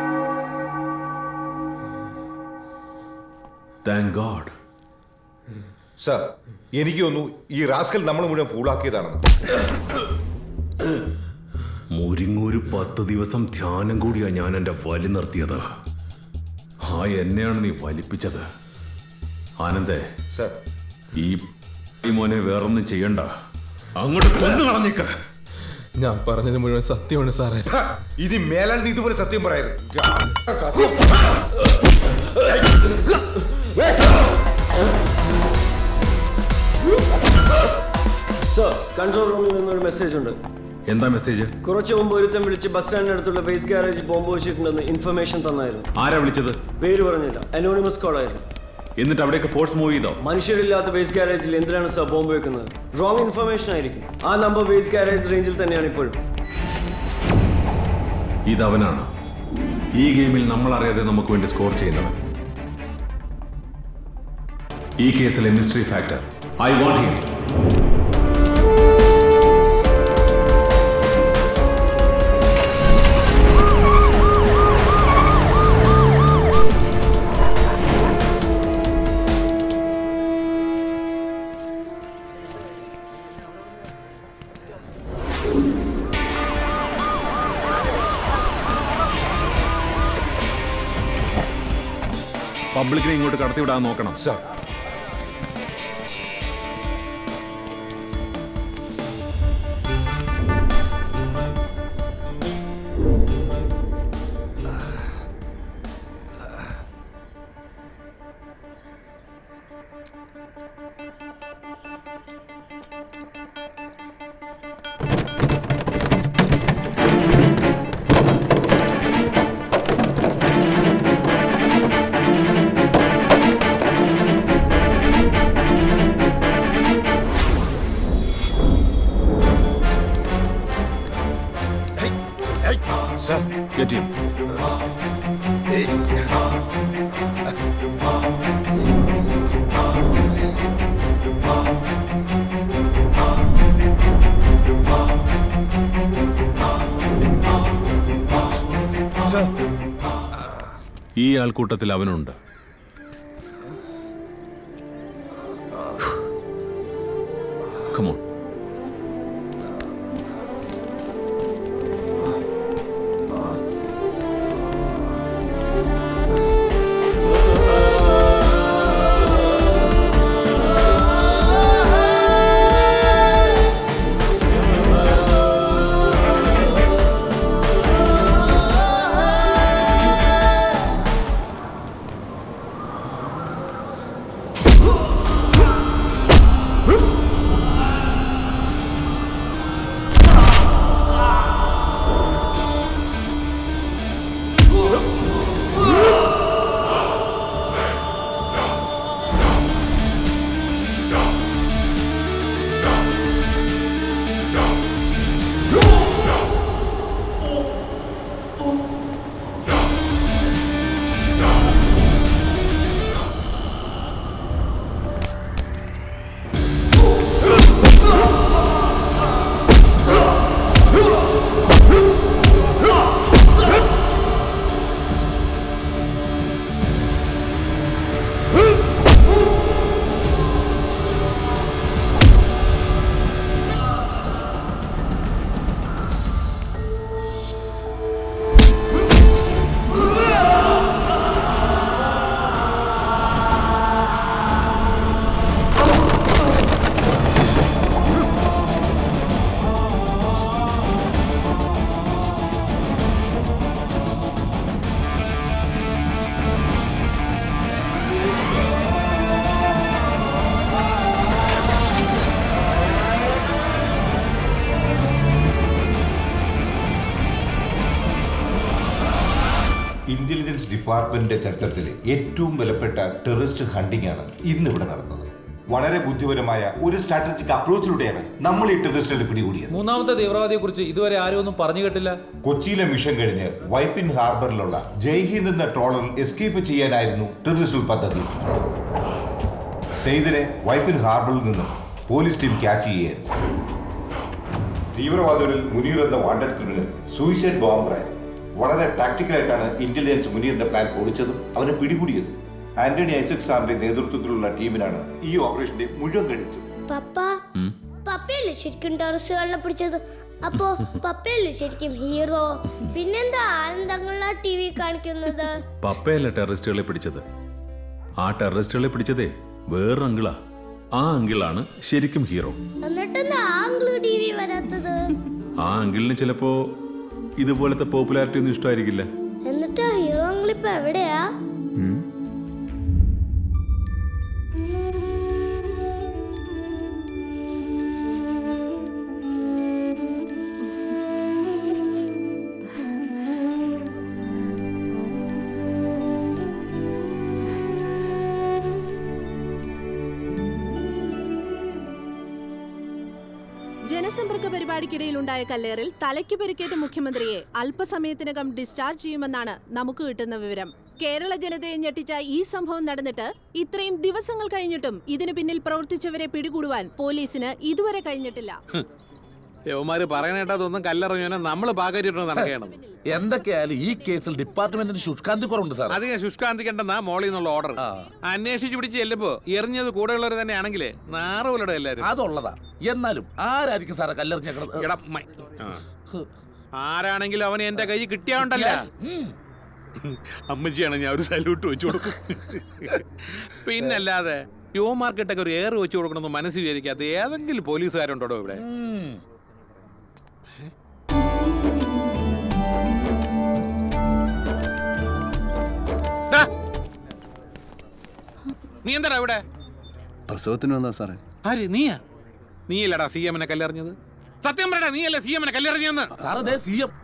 Y: താങ്ക് ഗോഡ്
W: സർ എനിക്ക് തോന്നുന്നു ഈ റാസ്കൽ നമ്മൾ മുഴുവൻ ഫൂളാക്കിയതാണെന്ന്
Y: മുരിങ്ങൂര് പത്ത് ദിവസം ധ്യാനം കൂടിയാ ഞാൻ എന്റെ വലി നിർത്തിയത് ആ എന്നെയാണ് നീ വലിപ്പിച്ചത് ആനന്ദേ
W: സർ
Y: ഈ ഈ മോനെ വേറൊന്നും ചെയ്യണ്ട അങ്ങോട്ട് കൊന്നു കളഞ്ഞേക്ക്
U: ഞാൻ പറഞ്ഞത് മുഴുവൻ സത്യമാണ് സാറേ
W: ഇനി മേലാൽ നീ ഇതുപോലെ സത്യം പറയരുത് സത്യം
Z: സർ കൺട്രോൾ റൂമിൽ നിന്നൊരു മെസ്സേജ് ഉണ്ട്
Y: എന്താ മെസ്സേജ്
Z: കുറച്ചു മുമ്പ് ഒരുത്തം വിളിച്ച് ബസ് സ്റ്റാൻഡിനടുത്തുള്ള വേസ്റ്റ് ഗാരേജിൽ ബോംബ് വെച്ചിട്ടുണ്ടെന്ന് ഇൻഫർമേഷൻ തന്നായിരുന്നു
Y: ആരാ വിളിച്ചത്
Z: പേര് പറഞ്ഞില്ല അനോണിമസ് കോൾ ആയിരുന്നു
Y: എന്നിട്ട് അവിടേക്ക് ഫോഴ്സ് മൂവ് ചെയ്തോ
Z: മനുഷ്യരില്ലാത്ത വേസ്റ്റ് ഗാരേജിൽ എന്തിനാണ് സർ ബോംബ് വെക്കുന്നത് റോങ് ഇൻഫർമേഷൻ ആയിരിക്കും ആ നമ്പർ വേസ്റ്റ് ഗാരേജ് റേഞ്ചിൽ തന്നെയാണ് ഇപ്പോഴും
Y: ഇതവനാണ് ഈ ഗെയിമിൽ നമ്മൾ അറിയാതെ നമുക്ക് വേണ്ടി സ്കോർ ചെയ്യുന്നവൻ ഈ കേസിലെ mystery factor I want him പബ്ലിക്കിനെ ഇങ്ങോട്ട് കടത്തിവിടാൻ നോക്കണം
W: സർ സർ
Y: Get him. ഈ ആൾക്കൂട്ടത്തിൽ അവനുണ്ട് കമോൺ
W: ഡിപ്പാർട്ട്മെന്റിന്റെ ചരിത്രത്തിലെ ഏറ്റവും വിലപ്പെട്ട ടെററിസ്റ്റ് ഹണ്ടിംഗ് ആണ് ഇന്ന് ഇവിടെ നടന്നത് വളരെ ബുദ്ധിപരമായ ഒരു സ്ട്രാറ്റജിക് അപ്രോച്ചിലൂടെയാണ് നമ്മൾ ഈ ടെററിസ്റ്റുകളെ പിടികൂടിയത്
P: മൂന്നാമത്തെ തീവ്രവാദിയെ കുറിച്ച് ഇതുവരെ ആരും ഒന്നും പറഞ്ഞു കേട്ടില്ല
W: കൊച്ചിയിലെ മിഷൻ കഴിഞ്ഞ് വൈപ്പിൻ ഹാർബറിലുള്ള ജയ്ഹിന്ദ് എന്ന ട്രോളറിൽ എസ്കേപ്പ് ചെയ്യാനായിരുന്നു ടെററിസ്റ്റുകൾ പദ്ധതി സെയ്ദിനെ വൈപ്പിൻ ഹാർബറിൽ നിന്നും പോലീസ് ടീം ക്യാച്ച് ചെയ്യുകയായിരുന്നു തീവ്രവാദികളിൽ മുനീർ എന്ന വാണ്ടഡ് ക്രിമിനൽ സൂയിസൈഡ് ബോംബറായി വളരെ ടാക്ടിക്കലായിട്ടാണ് ഇന്റലിജൻസ് മുനീറിന്റെ പ്ലാൻ പൊളിച്ചതും അവനെ പിടികൂടിയതും ആന്റണി ഐസക് സാറിന്റെ നേതൃത്വത്തിലുള്ള ടീമിനാണ് ഈ ഓപ്പറേഷന്റെ മുഴുവൻ കഴിച്ചത്
B: പപ്പ പപ്പയല്ലേ ശരിക്കും ടെററിസ്റ്റുകളെ പിടിച്ചത് അപ്പോ പപ്പയല്ലേ ശരിക്കും ഹീറോ പിന്നെന്താ ആനന്ദങ്ങളാ ടി വി കാണിക്കുന്നത്
Y: പപ്പയല്ല ടെററിസ്റ്റുകളെ പിടിച്ചത് ആ ടെററിസ്റ്റുകളെ പിടിച്ചതേ വേറൊരു അങ്കിളാ ആ അങ്കിളാണ് ശരിക്കും ഹീറോ
B: എന്നിട്ടെന്താ ആംഗ്ലു ടി വി വരാത്തത്
Y: ആ അങ്കിളിന് ചിലപ്പോ ഇതുപോലത്തെ പോപ്പുലാരിറ്റി ഒന്നും ഇഷ്ടമായിരിക്കില്ല
B: എന്നിട്ട് ഹീറോ അങ്കിൾ ഇപ്പൊ എവിടെയാ
F: ജനസമ്പർക്ക പരിപാടിക്കിടയിലുണ്ടായ കല്ലേറിൽ തലയ്ക്ക് പരിക്കേറ്റ മുഖ്യമന്ത്രിയെ അല്പസമയത്തിനകം ഡിസ്ചാർജ് ചെയ്യുമെന്നാണ് നമുക്ക് കിട്ടുന്ന വിവരം കേരള ജനതയെ ഞെട്ടിച്ച ഈ സംഭവം നടന്നിട്ട് ഇത്രയും ദിവസങ്ങൾ കഴിഞ്ഞിട്ടും ഇതിനു പിന്നിൽ പ്രവർത്തിച്ചവരെ പിടികൂടുവാൻ പോലീസിന് ഇതുവരെ കഴിഞ്ഞിട്ടില്ല
A: യവന്മാര് പറയണേട്ടതൊന്നും കല്ലെറിഞ്ഞാൽ നമ്മള് പാകരിട്ട് നടക്കണം
J: എന്തൊക്കെയായാലും ഈ കേസിൽ ഡിപ്പാർട്ട്മെന്റിന് ശുഷ്കാന്തി കുറവുണ്ട് സാർ
A: അധികം ശുഷ്കാന്തിക്കണ്ടെന്നാ മോളിൽ നിന്നുള്ള ഓർഡർ അന്വേഷിച്ച് പിടിച്ച് ചെല്ലുമ്പോ എറിഞ്ഞത് കൂടെയുള്ളവർ തന്നെയാണെങ്കിലേ നാറുപോലടെ എല്ലാരും
J: അതുള്ളതാ എന്നാലും ആരായിരിക്കും സാറേ കല്ലെറിഞ്ഞേക്കണത്
A: എടാ, മ- ആ. ആരാണെങ്കിലും അവൻ എന്റെ കൈ കിട്ടിയാണ്ടല്ല അമ്മച്ചിയാണ് ഞാൻ ഒരു സല്യൂട്ട് വെച്ചു കൊടുക്കും പിന്നല്ലാതെ യോ മാർക്കറ്റൊക്കെ ഒരു ഏറ് വെച്ചു കൊടുക്കണമെന്ന് മനസ്സിൽ വിചാരിക്കാത്ത ഏതെങ്കിലും പോലീസുകാരുണ്ടോ ഇവിടെ ഡാ. നീ എന്താടാ ഇവിടെ
M: പ്രസവത്തിന് വന്നാ സാറേ
A: ആര് നീയാ നീയല്ലടാ സി എമ്മിനെ കല്ലെറിഞ്ഞത് സത്യം പറയടാ നീയല്ലേ സി എമ്മിനെ കല്ലെറിഞ്ഞെന്ന്
J: സാർ അതേ സി എം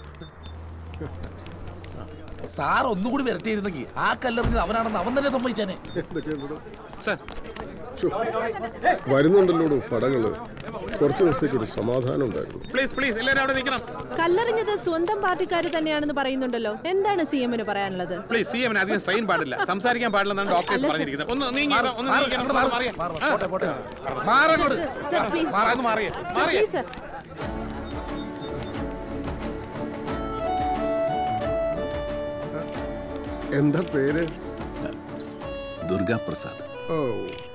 J: സാർ ഒന്നുകൂടി വരട്ടിയിരുന്നെങ്കിൽ ആ കല്ലെറിഞ്ഞത് അവനാണെന്ന് അവൻ തന്നെ സമ്മതിച്ചേനെ
C: വരുന്നുണ്ടല്ലോ പടങ്ങള് കുറച്ച് ദിവസത്തേക്ക് ഒരു സമാധാനം ഉണ്ടായിരുന്നു
A: പ്ലീസ് പ്ലീസ് എല്ലാവരും അവിടെ നിൽക്കണം
F: കല്ലെറിഞ്ഞത് സ്വന്തം പാർട്ടിക്കാർ തന്നെയാണെന്ന് പറയുന്നുണ്ടല്ലോ എന്താണ് സി എമ്മിന് പറയാനുള്ളത്
A: പ്ലീസ് സി എമ്മിന് അധികം സ്ട്രെയിൻ പാടില്ല സംസാരിക്കാൻ പാടില്ലെന്നാണ് ഡോക്ടേഴ്സ്
F: അല്ല, സർ.
A: പറഞ്ഞിരിക്കുന്നത് ഒന്ന് നീങ്ങി
J: മാറ്,
A: ഒന്ന്
J: മാറ്,
A: നീങ്ങി
J: അങ്ങോട്ട്
A: ഒന്ന്
J: മാറ്,
A: മാറിയേ.
J: മാറ്,
A: ആ.
J: പോട്ടെ, പോട്ടെ.
A: മാറ് അങ്ങോട്ട്.
F: Sir, please.
A: മാറ്, ഒന്ന് മാറിയേ.
F: സർ,
A: മാറിയേ.
F: Please, sir.
C: എന്താ പേര്
M: ദുർഗാ പ്രസാദ്
C: ഓ